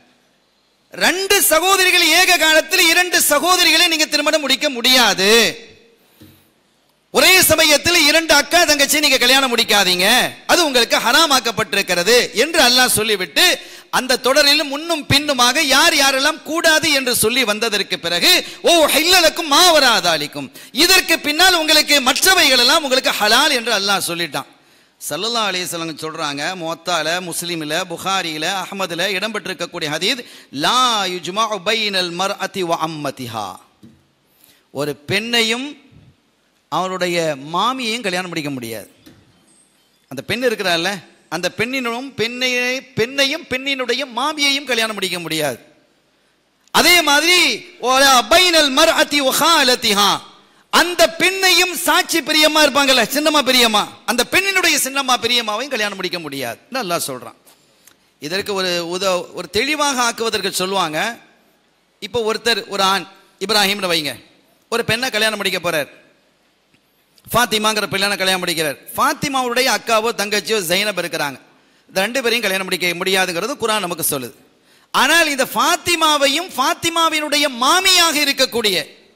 ரெண்டு சகோதரிகள் ஏக காலத்தில் இரண்டு சகோதரிகளை நீங்க திருமணம் முடிக்க முடியாது ஒரே சமயத்தில் இரண்டு அக்கா தங்கச்சி நீங்க கல்யாணம் முடிக்காதீங்க அது உங்களுக்கு ஹராமாக்கப்பட்டிருக்கிறது என்று அல்லாஹ் சொல்லிவிட்டு அந்த தொடரில் முன்னும் பின்னுமாக யார் யாரெல்லாம் கூடாது என்று சொல்லி வந்ததற்கு பிறகு ஓ ஹில்லலுக்கும் மாவராதாலிக்கும் இதற்கு பின்னால் உங்களுக்கு மற்றவைகள் எல்லாம் உங்களுக்கு ஹலால் என்று அல்லாஹ் சொல்லிட்டான் சல்லல்லா அலிஸ்லாம் சொல்றாங்க மொத்தால முஸ்லிமில் புகாரியில அஹ்மதுல இடம்பெற்றிருக்கக்கூடிய ஹதீத் லா யுஜ்மா பைனல் மர் அதி வ அம்மதிஹா ஒரு பெண்ணையும் அவருடைய மாமியையும் கல்யாணம் முடிக்க முடியாது அந்த பெண் இருக்கிறாள்ல அந்த பெண்ணினும் பெண்ணை பெண்ணையும் பெண்ணினுடைய மாமியையும் கல்யாணம் முடிக்க முடியாது அதே மாதிரி பைனல் மர் அதி ஒஹாலத்திஹா அந்த பெண்ணையும் சாட்சி பிரியமா இருப்பாங்கல்ல சின்னம்மா பிரியமா அந்த பெண்ணினுடைய சின்னம்மா பிரியமாவையும் கல்யாணம் முடிக்க முடியாது அல்லாஹ் சொல்றான் இதற்கு ஒரு உத ஒரு தெளிவாக ஆக்குவதற்கு சொல்லுவாங்க இப்போ ஒருத்தர் ஒரு ஆண் இப்ராஹிம்னு வைங்க ஒரு பெண்ணை கல்யாணம் முடிக்க போறார் ஃபாத்திமாங்கிற பிள்ளைனை கல்யாணம் முடிக்கிறார் ஃபாத்திமாவுடைய அக்காவோ தங்கச்சியோ ஜைனப் இருக்கிறாங்க இந்த ரெண்டு பேரையும் கல்யாணம் முடிக்க முடியாதுங்கிறது குரான் நமக்கு சொல்லுது ஆனால் இந்த ஃபாத்திமாவையும் ஃபாத்திமாவினுடைய மாமியாக இருக்கக்கூடிய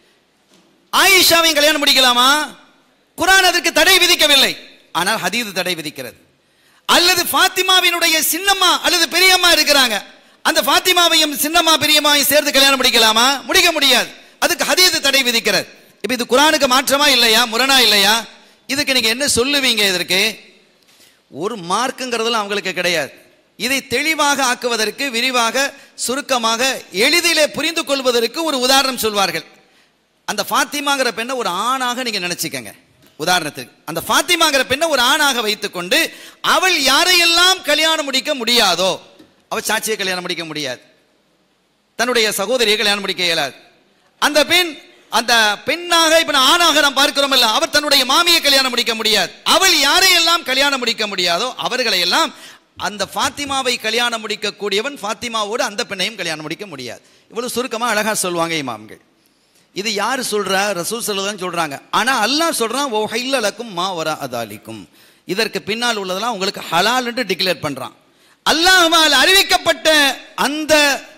ஆயிஷாவையும் கல்யாணம் முடிக்கலாமா குரான் அதற்கு தடை விதிக்கவில்லை ஆனால் ஹதீது தடை விதிக்கிறது அல்லது ஃபாத்திமாவினுடைய சின்னம்மா அல்லது பெரியம்மா இருக்கிறாங்க அந்த ஃபாத்திமாவையும் சின்னம்மா பெரியம்மாவையும் சேர்த்து கல்யாணம் முடிக்கலாமா முடிக்க முடியாது அதுக்கு ஹதீது தடை விதிக்கிறது இப்போ இது குரானுக்கு மாற்றமா இல்லையா முரணா இல்லையா இதுக்கு நீங்க என்ன சொல்லுவீங்க இதற்கு ஒரு மார்க்குங்கிறதுலாம் அவங்களுக்கு கிடையாது இதை தெளிவாக ஆக்குவதற்கு விரிவாக சுருக்கமாக எளிதிலே புரிந்து கொள்வதற்கு ஒரு உதாரணம் சொல்வார்கள் அந்த ஃபாத்திமாங்கிற பெண்ணை ஒரு ஆணாக நீங்க நினைச்சுக்கங்க உதாரணத்துக்கு அந்த ஃபாத்திமாங்கிற பெண்ணை ஒரு ஆணாக வைத்துக்கொண்டு அவள் யாரையெல்லாம் கல்யாணம் முடிக்க முடியாதோ அவள் சாட்சியை கல்யாணம் முடிக்க முடியாது தன்னுடைய சகோதரியை கல்யாணம் முடிக்க இயலாது அந்த பெண் அந்த பெண்ணாக இப்ப நான் ஆணாக நாம் பார்க்கிறோம் இல்ல அவர் தன்னுடைய மாமியை கல்யாணம் முடிக்க முடியாது அவள் யாரையெல்லாம் கல்யாணம் முடிக்க முடியாதோ அவர்களை எல்லாம் அந்த ஃபாத்திமாவை கல்யாணம் முடிக்க கூடியவன் ஃபாத்திமாவோடு அந்த பெண்ணையும் கல்யாணம் முடிக்க முடியாது இவ்வளவு சுருக்கமா அழகா சொல்லுவாங்க இமாம்கள் இது யார் சொல்றா ரசூல் சொல்லதான் சொல்றாங்க ஆனா அல்லாஹ் சொல்றான் ஓ ஹைல்லலக்கும் மா வரா அதாலிக்கும் இதற்கு பின்னால் உள்ளதெல்லாம் உங்களுக்கு ஹலால் என்று டிக்ளேர் பண்றான் அல்லாஹ்வால் அறிவிக்கப்பட்ட அந்த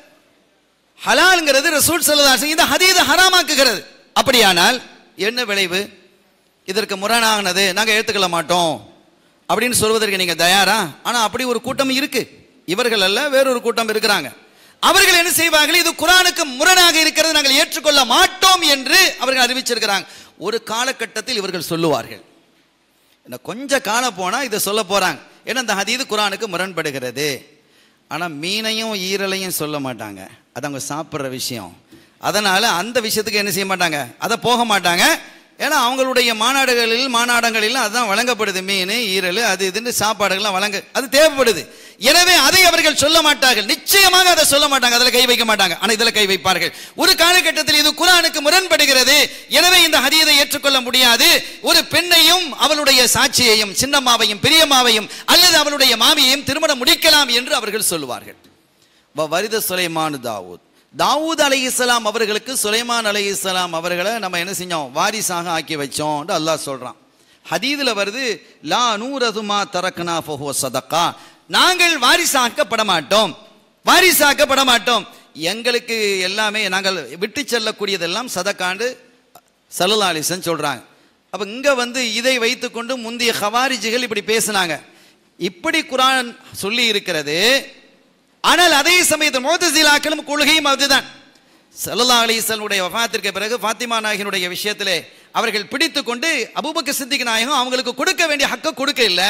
ஹலால்ங்கிறது ரசூல் சல்லல்லாஹு இந்த ஹதீத ஹராமாக்குகிறது அப்படியானால் என்ன விளைவு இதற்கு முரணானது நாங்க ஏத்துக்கொள்ள மாட்டோம் அப்படின்னு சொல்வதற்கு நீங்க தயாரா ஆனா அப்படி ஒரு கூட்டம் இருக்கு இவர்கள் அல்ல வேறொரு கூட்டம் இருக்கிறாங்க அவர்கள் என்ன செய்வார்கள் இது குரானுக்கு முரணாக இருக்கிறது நாங்கள் ஏற்றுக்கொள்ள மாட்டோம் என்று அவர்கள் அறிவிச்சிருக்கிறாங்க ஒரு காலகட்டத்தில் இவர்கள் சொல்லுவார்கள் இன்னும் கொஞ்ச காலம் போனா இதை சொல்ல போறாங்க ஏன்னா இந்த ஹதீது குரானுக்கு முரண்படுகிறது ஆனா மீனையும் ஈரலையும் சொல்ல மாட்டாங்க அது அவங்க சாப்பிட்ற விஷயம் அதனால அந்த விஷயத்துக்கு என்ன செய்ய மாட்டாங்க அதை போக மாட்டாங்க ஏன்னா அவங்களுடைய மாநாடுகளில் மாநாடங்களில் அதுதான் வழங்கப்படுது மீன் ஈரல் அது இதுன்னு சாப்பாடுகள்லாம் வழங்க அது தேவைப்படுது எனவே அதை அவர்கள் சொல்ல மாட்டார்கள் நிச்சயமாக அதை சொல்ல மாட்டாங்க அதில் கை வைக்க மாட்டாங்க ஆனால் இதில் கை வைப்பார்கள் ஒரு காலகட்டத்தில் இது குரானுக்கு முரண்படுகிறது எனவே இந்த ஹதீதை ஏற்றுக்கொள்ள முடியாது ஒரு பெண்ணையும் அவளுடைய சாட்சியையும் சின்னம்மாவையும் பெரியம்மாவையும் அல்லது அவளுடைய மாமியையும் திருமணம் முடிக்கலாம் என்று அவர்கள் சொல்லுவார்கள் வ- வரித சுலைமான் தாவூத் தாவூத் அலை இஸ்லாம் அவர்களுக்கு சுலைமான் அலை இஸ்லாம் அவர்களை நம்ம என்ன செஞ்சோம் வாரிசாக ஆக்கி வச்சோம் அல்லாஹ் சொல்றான் ஹதீதுல வருது லா நூரதுமா தரக்கனா ஃபஹுவ சதக்கா நாங்கள் வாரிசாக்கப்பட மாட்டோம் வாரிசாக்கப்பட மாட்டோம் எங்களுக்கு எல்லாமே நாங்கள் விட்டு செல்லக்கூடியதெல்லாம் சதக்காண்டு சல்லல்லா அலிசன் சொல்றாங்க அப்ப இங்க வந்து இதை வைத்துக்கொண்டு முந்தைய ஹவாரிஜிகள் இப்படி பேசினாங்க இப்படி குரான் சொல்லி இருக்கிறது ஆனால் அதே சமயத்தில் மோதசிலாக்களும் கொள்கையும் அதுதான் சல்லல்லா அலிசல்லுடைய வஃபாத்திற்கு பிறகு ஃபாத்திமா நாயகனுடைய விஷயத்திலே அவர்கள் பிடித்து கொண்டு அபூபக்கர் சித்திக் நாயகம் அவங்களுக்கு கொடுக்க வேண்டிய ஹக்க கொடுக்க இல்ல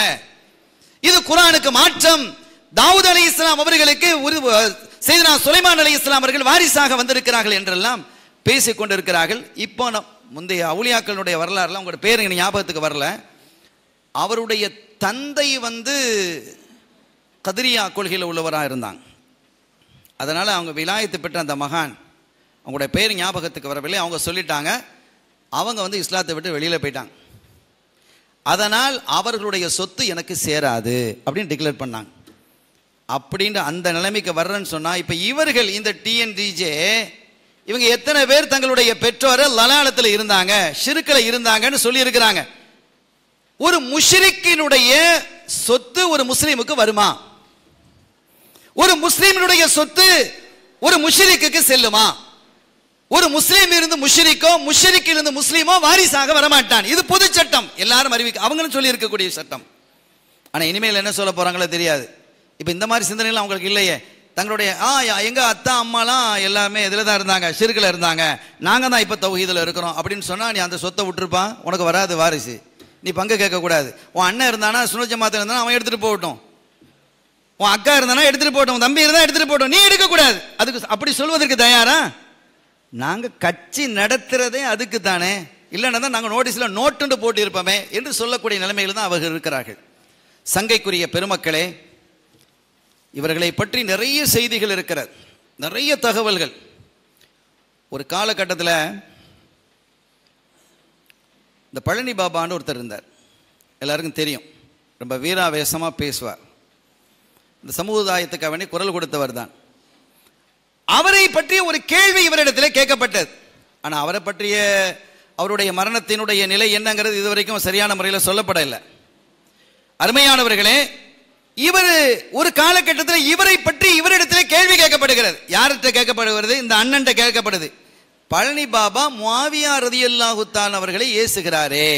இது குரானுக்கு மாற்றம் தாவூத் அலி இஸ்லாம் அவர்களுக்கு ஒரு செய்தனா சுலைமான் அலி இஸ்லாம் அவர்கள் வாரிசாக வந்திருக்கிறார்கள் என்றெல்லாம் பேசிக் கொண்டிருக்கிறார்கள் இப்போ நம் முந்தைய அவுலியாக்களுடைய வரலாறுலாம் உங்களோட பேர் எனக்கு ஞாபகத்துக்கு வரல அவருடைய தந்தை வந்து கதிரியா கொள்கையில் உள்ளவராக இருந்தாங்க அதனால் அவங்க விலாயத்து பெற்ற அந்த மகான் அவங்களுடைய பேர் ஞாபகத்துக்கு வரவில்லை அவங்க சொல்லிட்டாங்க அவங்க வந்து இஸ்லாத்தை விட்டு வெளியில் போயிட்டாங்க அதனால் அவர்களுடைய சொத்து எனக்கு சேராது அப்படின்னு டிக்ளேர் பண்ணாங்க அப்படின்ற அந்த நிலைமைக்கு வர்றேன்னு சொன்னா இப்ப இவர்கள் இந்த டிஎன்டிஜே இவங்க எத்தனை பேர் தங்களுடைய பெற்றோரை லலாலத்தில் இருந்தாங்க ஷிருக்கில் இருந்தாங்கன்னு சொல்லி இருக்கிறாங்க ஒரு முஷ்ரிக்கினுடைய சொத்து ஒரு முஸ்லீமுக்கு வருமா ஒரு முஸ்லீமினுடைய சொத்து ஒரு முஷ்ரிக்குக்கு செல்லுமா ஒரு முஸ்லீம் இருந்து முஷ்ரிக்கோ முஷ்ரிக் இருந்து முஸ்லீமோ வாரிசாக வரமாட்டான் இது பொது சட்டம் எல்லாரும் அறிவிக்க அவங்களும் சொல்லி இருக்கக்கூடிய சட்டம் ஆனா இனிமேல் என்ன சொல்ல போறாங்களோ தெரியாது இப்போ இந்த மாதிரி சிந்தனைலாம் அவங்களுக்கு இல்லையே தங்களுடைய ஆ யா- எங்க அத்தா அம்மாலாம் எல்லாமே இதில் தான் இருந்தாங்க சிறுக்கில் இருந்தாங்க நாங்க தான் இப்போ தௌஹீதில் இருக்கிறோம் அப்படின்னு சொன்னா நீ அந்த சொத்தை விட்டுருப்பான் உனக்கு வராது வாரிசு நீ பங்கு கேட்கக்கூடாது உன் அண்ணன் இருந்தானா சுனஜ மாத்திரம் இருந்தானா அவன் எடுத்துட்டு போகட்டும் உன் அக்கா இருந்தானா எடுத்துட்டு போகட்டும் உன் தம்பி இருந்தா எடுத்துட்டு போகட்டும் நீ எடுக்கக்கூடாது அதுக்கு அப்படி சொல்வதற்கு தயாரா நாங்க கட்சி நடத்துறதே அதுக்கு தானே இல்லைன்னா தான் நாங்கள் நோட்டீஸில் நோட்டுண்டு போட்டு இருப்போமே என்று சொல்லக்கூடிய நிலைமையில் தான் அவர்கள் இருக்கிறார்கள் சங்கைக்குரிய பெருமக்களே இவர்களை பற்றி நிறைய செய்திகள் இருக்கிறது நிறைய தகவல்கள் ஒரு காலகட்டத்தில் இந்த பழனி பாபான்னு ஒருத்தர் இருந்தார் எல்லாருக்கும் தெரியும் ரொம்ப வீராவேசமாக பேசுவார் இந்த சமுதாயத்துக்கு அவனே குரல் கொடுத்தவர் தான் அவரை பற்றிய ஒரு கேள்வி இவரிடத்தில் கேட்கப்பட்டது ஆனால் அவரை பற்றிய அவருடைய மரணத்தினுடைய நிலை என்னங்கிறது இதுவரைக்கும் சரியான முறையில் சொல்லப்படவில்லை அருமையானவர்களே இவர் ஒரு காலகட்டத்தில் இவரை பற்றி இவரிடத்தில் கேள்வி கேட்கப்படுகிறது யார்கிட்ட கேட்கப்படுகிறது இந்த அண்ணன்ட்ட கேட்கப்படுது பழனி பாபா முவாவியா ரதியல்லாஹு தான் அவர்களை ஏசுகிறாரே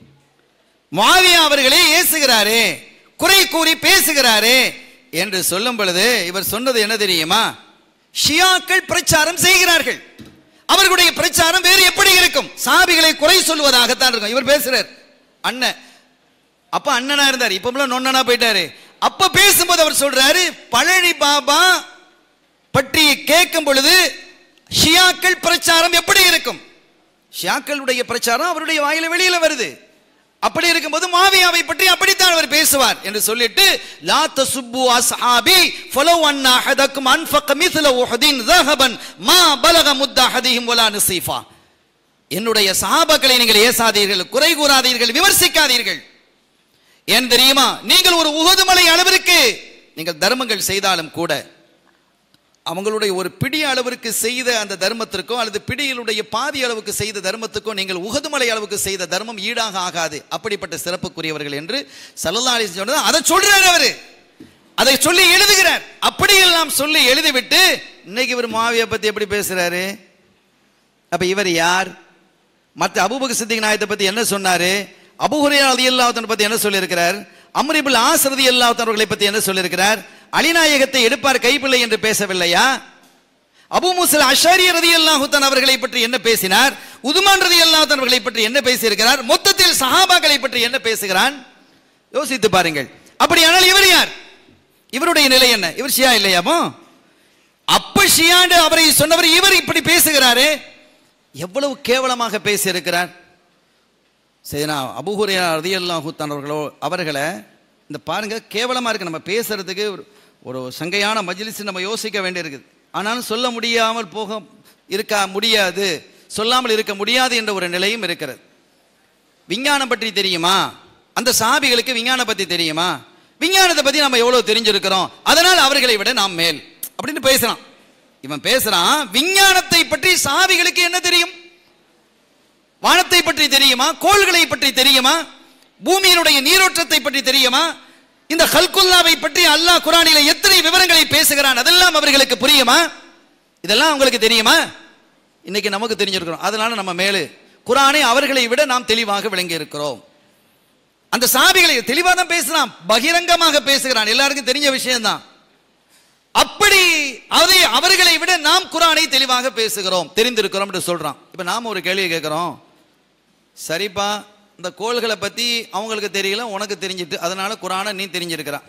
முவாவியா அவர்களே ஏசுகிறாரே குறை கூறி பேசுகிறாரே என்று சொல்லும் பொழுது இவர் சொன்னது என்ன தெரியுமா ஷியாக்கள் பிரச்சாரம் செய்கிறார்கள் அவர்களுடைய பிரச்சாரம் வேறு எப்படி இருக்கும் சாபிகளை குறை சொல்வதாகத்தான் இருக்கும் இவர் பேசுறார் அண்ணன் அப்ப அண்ணனா இருந்தார் இப்ப நொண்ணனா போயிட்டாரு அப்ப பேசும்போது அவர் சொல்றாரு பழனி பாபா பற்றி கேட்கும் பொழுது ஷியாக்கள் பிரச்சாரம் எப்படி இருக்கும் ஷியாக்களுடைய பிரச்சாரம் அவருடைய வாயில வெளியில வருது அப்படி இருக்கும்போது மாவியாவை பற்றி அப்படித்தான் அவர் பேசுவார் என்று சொல்லிட்டு லா தசுப்பு அஸ்ஹாபி ஃபலோ அன்ன அஹதக்கும் அன்ஃபக மித்ல உஹதின் ذهبا மா பலக முத்த அஹதிஹிம் வலா நஸீஃபா என்னுடைய சஹாபாக்களை நீங்கள் ஏசாதீர்கள் குறை கூறாதீர்கள் விமர்சிக்காதீர்கள் ஏன் தெரியுமா நீங்கள் ஒரு உகது மலை அளவிற்கு நீங்கள் தர்மங்கள் செய்தாலும் கூட அவங்களுடைய ஒரு பிடி அளவிற்கு செய்த அந்த தர்மத்திற்கோ அல்லது பிடியிலுடைய பாதி அளவுக்கு செய்த தர்மத்துக்கோ நீங்கள் உகதுமலை அளவுக்கு செய்த தர்மம் ஈடாக ஆகாது அப்படிப்பட்ட சிறப்புக்குரியவர்கள் என்று சல்லல்லாஹு சொன்னது அதை சொல்றாரு அவரு அதை சொல்லி எழுதுகிறார் அப்படியெல்லாம் சொல்லி எழுதிவிட்டு இன்னைக்கு இவர் மாவியை பத்தி எப்படி பேசுறாரு அப்ப இவர் யார் மற்ற அபூபக்கர் சித்திக் நாயத்தை பத்தி என்ன சொன்னாரு அபுஹுரையா அலி அல்லாஹன் பத்தி என்ன சொல்லியிருக்கிறார் அம்ரிபுல் ஆசரதி அல்லாஹ் அவர்களை பத்தி என்ன சொல்லியிருக்கிறார் அலிநாயகத்தை எடுப்பார் கைப்பிள்ளை என்று பேசவில்லையா அபு முசல் அஷாரி ரதி அல்லாஹுத்தன் அவர்களை பற்றி என்ன பேசினார் உதுமான் ரதி அல்லாஹன் அவர்களை பற்றி என்ன பேசியிருக்கிறார் மொத்தத்தில் சஹாபாக்களை பற்றி என்ன பேசுகிறான் யோசித்து பாருங்கள் அப்படியானால் இவர் யார் இவருடைய நிலை என்ன இவர் ஷியா இல்லையாமோ அப்ப ஷியாண்டு அவரை சொன்னவர் இவர் இப்படி பேசுகிறாரே எவ்வளவு கேவலமாக பேசியிருக்கிறார் சரினா அபுஹுரையா ரதியல்லாஹு அவர்களோ அவர்களை இந்த பாருங்க கேவலமா இருக்கு நம்ம பேசுறதுக்கு ஒரு- ஒரு சங்கையான மஜ்லிஸ் நம்ம யோசிக்க வேண்டியிருக்குது ஆனாலும் சொல்ல முடியாமல் போக இருக்க முடியாது சொல்லாமல் இருக்க முடியாது என்ற ஒரு நிலையும் இருக்கிறது விஞ்ஞானம் பற்றி தெரியுமா அந்த சாபிகளுக்கு விஞ்ஞானம் பத்தி தெரியுமா விஞ்ஞானத்தை பத்தி நம்ம எவ்வளவு தெரிஞ்சிருக்கிறோம் அதனால் அவர்களை விட நாம் மேல் அப்படின்னு பேசுறான் இவன் பேசுறான் விஞ்ஞானத்தை பற்றி சாபிகளுக்கு என்ன தெரியும் வானத்தை பற்றி தெரியுமா கோள்களை பற்றி தெரியுமா பூமியினுடைய நீரோட்டத்தை பற்றி தெரியுமா இந்த ஹல்குல்லாவை பற்றி அல்லாஹ் குரானில எத்தனை விவரங்களை பேசுகிறான் அதெல்லாம் அவர்களுக்கு புரியுமா இதெல்லாம் அவங்களுக்கு தெரியுமா இன்னைக்கு நமக்கு தெரிஞ்சிருக்கிறோம் அதனால நம்ம மேலு குரானை அவர்களை விட நாம் தெளிவாக விளங்கி இருக்கிறோம் அந்த சாபிகளை தெளிவாக தான் பேசுறான் பகிரங்கமாக பேசுகிறான் எல்லாருக்கும் தெரிஞ்ச விஷயம்தான் அப்படி அதை அவர்களை விட நாம் குரானை தெளிவாக பேசுகிறோம் தெரிந்திருக்கிறோம் என்று சொல்றான் இப்ப நாம ஒரு கேள்வி கேட்கிறோம் சரிப்பா இந்த கோள்களை பத்தி அவங்களுக்கு தெரியல உனக்கு தெரிஞ்சிட்டு அதனால குரானை நீ தெரிஞ்சிருக்கிறான்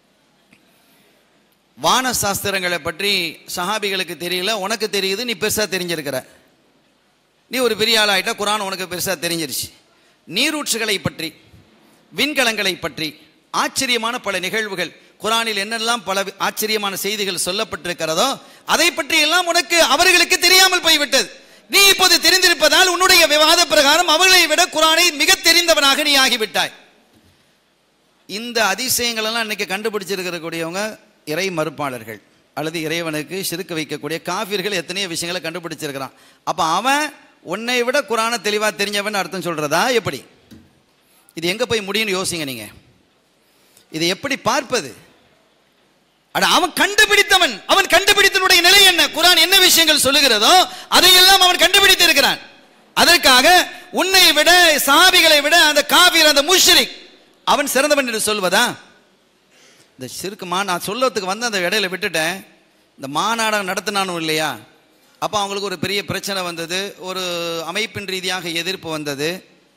வான சாஸ்திரங்களை பற்றி சஹாபிகளுக்கு தெரியல உனக்கு தெரியுது நீ பெருசா தெரிஞ்சிருக்கிற நீ ஒரு பெரிய ஆள் ஆயிட்டா குரான் உனக்கு பெருசா தெரிஞ்சிருச்சு நீரூற்றுகளை பற்றி விண்கலங்களை பற்றி ஆச்சரியமான பல நிகழ்வுகள் குரானில் என்னெல்லாம் பல ஆச்சரியமான செய்திகள் சொல்லப்பட்டிருக்கிறதோ அதை பற்றி எல்லாம் உனக்கு அவர்களுக்கு தெரியாமல் போய்விட்டது நீ இப்போது தெரிந்திருப்பதால் உன்னுடைய விவாத பிரகாரம் அவர்களை விட குரானை மிக தெரிந்தவனாக நீ ஆகிவிட்டாய் இந்த அதிசயங்கள் எல்லாம் இன்னைக்கு கண்டுபிடிச்சிருக்கிற கூடியவங்க இறை மறுப்பாளர்கள் அல்லது இறைவனுக்கு சிறுக்க வைக்கக்கூடிய காஃபிர்கள் எத்தனையோ விஷயங்களை கண்டுபிடிச்சிருக்கிறான் அப்போ அவன் உன்னை விட குரானை தெளிவாக தெரிஞ்சவன் அர்த்தம் சொல்கிறதா எப்படி இது எங்கே போய் முடியும்னு யோசிங்க நீங்கள் இதை எப்படி பார்ப்பது அட அவன் கண்டுபிடித்தவன் அவன் கண்டுபிடித்தனுடைய நிலை என்ன குரான் என்ன விஷயங்கள் சொல்லுகிறதோ அதையெல்லாம் அவன் கண்டுபிடித்து இருக்கிறான் அதற்காக உன்னை விட சாபிகளை விட அந்த காவியர் அந்த முஷ்ரிக் அவன் சிறந்தவன் என்று சொல்வதா இந்த சிறுக்குமா நான் சொல்லறதுக்கு வந்து அந்த இடையில விட்டுட்டேன் இந்த மாநாடகம் நடத்தினானும் இல்லையா அப்போ அவங்களுக்கு ஒரு பெரிய பிரச்சனை வந்தது ஒரு அமைப்பின் ரீதியாக எதிர்ப்பு வந்தது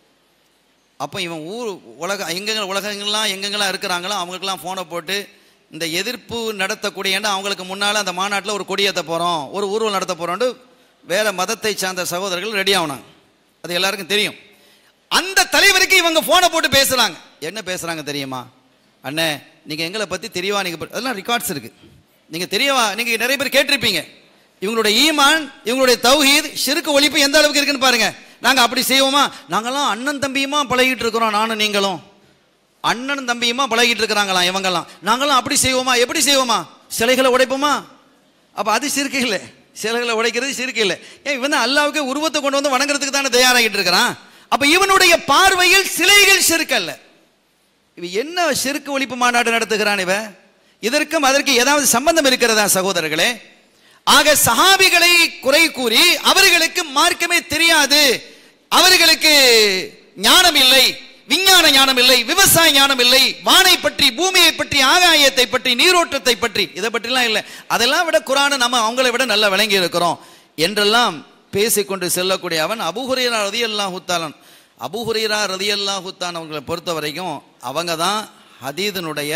அப்போ இவன் ஊர் உலக எங்கெங்க உலகங்கள்லாம் எங்கெங்கெல்லாம் இருக்கிறாங்களோ அவங்களுக்கெல்லாம் ஃபோனை போட்டு இந்த எதிர்ப்பு நடத்தக்கூடிய ஏன்னா அவங்களுக்கு முன்னால் அந்த மாநாட்டில் ஒரு கொடியேற்ற போகிறோம் ஒரு ஊர்வலம் நடத்த போகிறோன்ட்டு வேற மதத்தை சார்ந்த சகோதரர்கள் ரெடி ஆகணும் அது எல்லாருக்கும் தெரியும் அந்த தலைவருக்கு இவங்க ஃபோனை போட்டு பேசுகிறாங்க என்ன பேசுகிறாங்க தெரியுமா அண்ணே நீங்கள் எங்களை பற்றி தெரியவா நீங்கள் அதெல்லாம் ரெக்கார்ட்ஸ் இருக்குது நீங்கள் தெரியவா நீங்கள் நிறைய பேர் கேட்டிருப்பீங்க இவங்களுடைய ஈமான் இவங்களுடைய தௌஹீத் ஷிருக்கு ஒழிப்பு எந்த அளவுக்கு இருக்குன்னு பாருங்க நாங்கள் அப்படி செய்வோமா நாங்கெல்லாம் அண்ணன் தம்பியுமா பழகிட்டு இருக்கிறோம் நானும் நீங்களும் அண்ணன் தம்பியுமா பழகிட்டு இருக்கிறாங்களாம் இவங்கெல்லாம் நாங்களாம் அப்படி செய்வோமா எப்படி செய்வோமா சிலைகளை உடைப்போமா அப்போ அது சிறுக்கு இல்லை சிலைகளை உடைக்கிறது சிறுக்கு இல்லை ஏன் இவன் தான் அல்லாவுக்கு உருவத்தை கொண்டு வந்து வணங்குறதுக்கு தானே தயாராகிட்டு இருக்கிறான் அப்போ இவனுடைய பார்வையில் சிலைகள் சிறுக்கல்ல இவன் என்ன செருக்கு ஒழிப்பு மாநாடு நடத்துகிறான் இவன் இதற்கும் அதற்கு ஏதாவது சம்பந்தம் இருக்கிறதா சகோதரர்களே ஆக சஹாபிகளை குறை கூறி அவர்களுக்கு மார்க்கமே தெரியாது அவர்களுக்கு ஞானம் இல்லை விஞ்ஞான ஞானம் இல்லை விவசாய ஞானம் இல்லை வானை பற்றி பூமியை பற்றி ஆகாயத்தை பற்றி நீரோட்டத்தை பற்றி இதை பற்றிலாம் இல்லை அதெல்லாம் விட குரானை நம்ம அவங்களை விட நல்லா விளங்கி இருக்கிறோம் என்றெல்லாம் பேசிக்கொண்டு செல்லக்கூடிய அவன் அபுஹுரேரா ரதி அல்லாஹுத்தாலன் அபுஹுரேரா ரதி அல்லாஹுத்தான் அவங்களை பொறுத்த வரைக்கும் அவங்க தான் ஹதீதனுடைய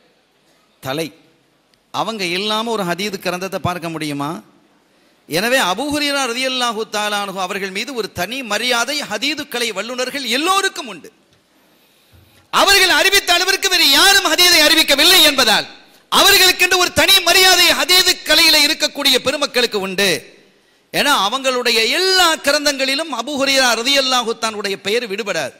தலை அவங்க இல்லாமல் ஒரு ஹதீது கிரந்தத்தை பார்க்க முடியுமா எனவே அபுஹுரீரா ரதியல்லாஹு தாலானு அவர்கள் மீது ஒரு தனி மரியாதை ஹதீதுக்கலை வல்லுநர்கள் எல்லோருக்கும் உண்டு அவர்கள் அறிவித்த அளவிற்கு வேறு யாரும் ஹதீதை அறிவிக்கவில்லை என்பதால் அவர்களுக்கென்று ஒரு தனி மரியாதை ஹதீது கலையில இருக்கக்கூடிய பெருமக்களுக்கு உண்டு ஏன்னா அவங்களுடைய எல்லா கிரந்தங்களிலும் அபுஹுரீரா ரதியல்லாஹு தானுடைய பெயர் விடுபடாது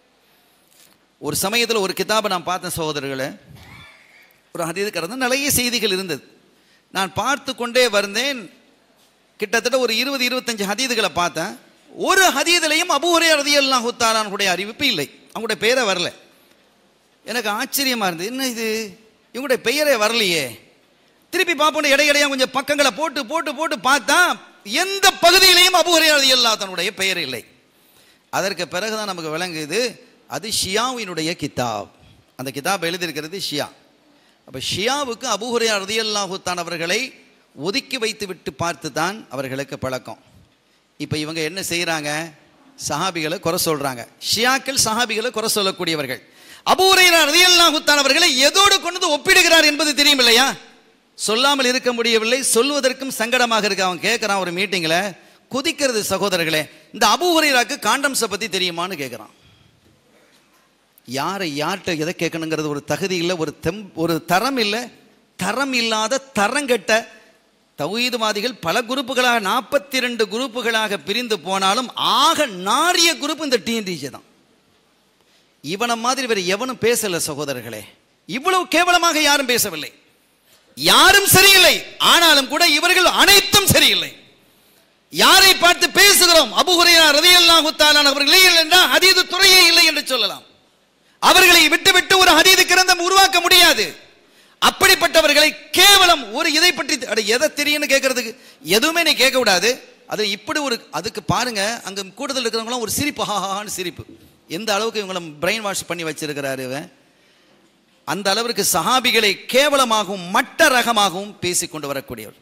ஒரு சமயத்தில் ஒரு கிதாபை நான் பார்த்தேன் சகோதரர்களே ஒரு ஹதீது கிடந்து நிறைய செய்திகள் இருந்தது நான் பார்த்து கொண்டே வந்தேன் கிட்டத்தட்ட ஒரு இருபது இருபத்தஞ்சு ஹதீதுகளை பார்த்தேன் ஒரு ஹதீதிலையும் அபூரே ரதியல்லாம் ஹுத்தாலானுடைய அறிவிப்பு இல்லை அவங்களுடைய பெயரே வரல எனக்கு ஆச்சரியமா இருந்தது என்ன இது இவங்களுடைய பெயரே வரலையே திருப்பி பார்ப்போம் இடையிடையா கொஞ்சம் பக்கங்களை போட்டு போட்டு போட்டு பார்த்தா எந்த பகுதியிலையும் அபூரே ரதியல்லா தன்னுடைய பெயர் இல்லை அதற்கு பிறகுதான் நமக்கு விளங்குது அது ஷியாவினுடைய கிதாப் அந்த கிதாப் எழுதியிருக்கிறது ஷியா அப்போ ஷியாவுக்கு அபூஹுரையா ரதியல்லாஹுத்தான் அவர்களை ஒதுக்கி வைத்து விட்டு பார்த்து தான் அவர்களுக்கு பழக்கம் இப்போ இவங்க என்ன செய்கிறாங்க சஹாபிகளை குறை சொல்கிறாங்க ஷியாக்கள் சஹாபிகளை குறை சொல்லக்கூடியவர்கள் அபூரையா ரதியல்லாஹுத்தான் அவர்களை எதோடு கொண்டு வந்து ஒப்பிடுகிறார் என்பது தெரியும் இல்லையா சொல்லாமல் இருக்க முடியவில்லை சொல்வதற்கும் சங்கடமாக இருக்கு அவன் கேட்குறான் ஒரு மீட்டிங்கில் குதிக்கிறது சகோதரர்களே இந்த அபூஹுரைராக்கு காண்டம்ஸை பற்றி தெரியுமான்னு கேட்குறான் யாரை யார்கிட்ட எதை கேட்கணுங்கிறது ஒரு தகுதி இல்லை ஒரு தெம் ஒரு தரம் இல்லை தரம் இல்லாத தரங்கெட்ட தௌஹீதுவாதிகள் பல குரூப்புகளாக நாற்பத்தி ரெண்டு குரூப்புகளாக பிரிந்து போனாலும் ஆக நாரிய குரூப் இந்த டிஎன்டிஜே தான் இவனை மாதிரி வேறு எவனும் பேசல சகோதரர்களே இவ்வளவு கேவலமாக யாரும் பேசவில்லை யாரும் சரியில்லை ஆனாலும் கூட இவர்கள் அனைத்தும் சரியில்லை யாரை பார்த்து பேசுகிறோம் அபுஹுரையா ரதியல்லாஹு தாலான் அவர்கள் இல்லை என்றால் அதீது துறையே இல்லை என்று சொல்லலாம் அவர்களை விட்டுவிட்டு ஒரு ஹதீது கிரந்தம் உருவாக்க முடியாது அப்படிப்பட்டவர்களை கேவலம் ஒரு இதை பற்றி அட எதை தெரியும்னு கேட்கறதுக்கு எதுவுமே நீ கேட்க விடாது அது இப்படி ஒரு அதுக்கு பாருங்க அங்க கூடுதல் இருக்கிறவங்களாம் ஒரு சிரிப்பு ஹாஹான்னு சிரிப்பு எந்த அளவுக்கு இவங்களை பிரெயின் வாஷ் பண்ணி வச்சிருக்கிறாரு இவன் அந்த அளவிற்கு சஹாபிகளை கேவலமாகவும் மட்ட ரகமாகவும் பேசிக்கொண்டு வரக்கூடியவர்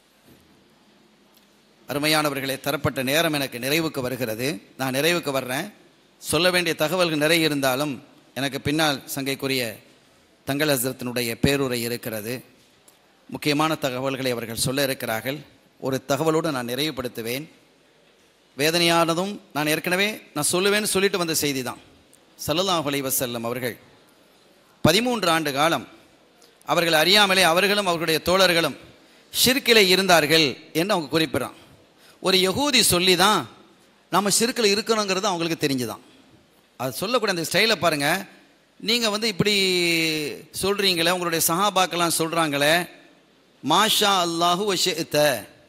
அருமையானவர்களே தரப்பட்ட நேரம் எனக்கு நிறைவுக்கு வருகிறது நான் நிறைவுக்கு வர்றேன் சொல்ல வேண்டிய தகவல்கள் நிறைய இருந்தாலும் எனக்கு பின்னால் சங்கைக்குரிய தங்கள் ஹசரத்தினுடைய பேருரை இருக்கிறது முக்கியமான தகவல்களை அவர்கள் சொல்ல இருக்கிறார்கள் ஒரு தகவலோடு நான் நிறைவுபடுத்துவேன் வேதனையானதும் நான் ஏற்கனவே நான் சொல்லுவேன்னு சொல்லிட்டு வந்த செய்தி தான் சல்லல்லாஹு அலைஹி வஸல்லம் அவர்கள் பதிமூன்று ஆண்டு காலம் அவர்கள் அறியாமலே அவர்களும் அவர்களுடைய தோழர்களும் ஷிர்கிலே இருந்தார்கள் என்று அவங்க குறிப்பிட்றான் ஒரு யகூதி சொல்லி தான் நம்ம ஷிர்கில் இருக்கணுங்கிறது அவங்களுக்கு தெரிஞ்சுதான் அது சொல்லக்கூடிய அந்த ஸ்டைலை பாருங்கள் நீங்க வந்து இப்படி சொல்றீங்களே உங்களுடைய சஹாபாக்கெல்லாம் சொல்றாங்களே மாஷா அல்லாஹு வஷித்த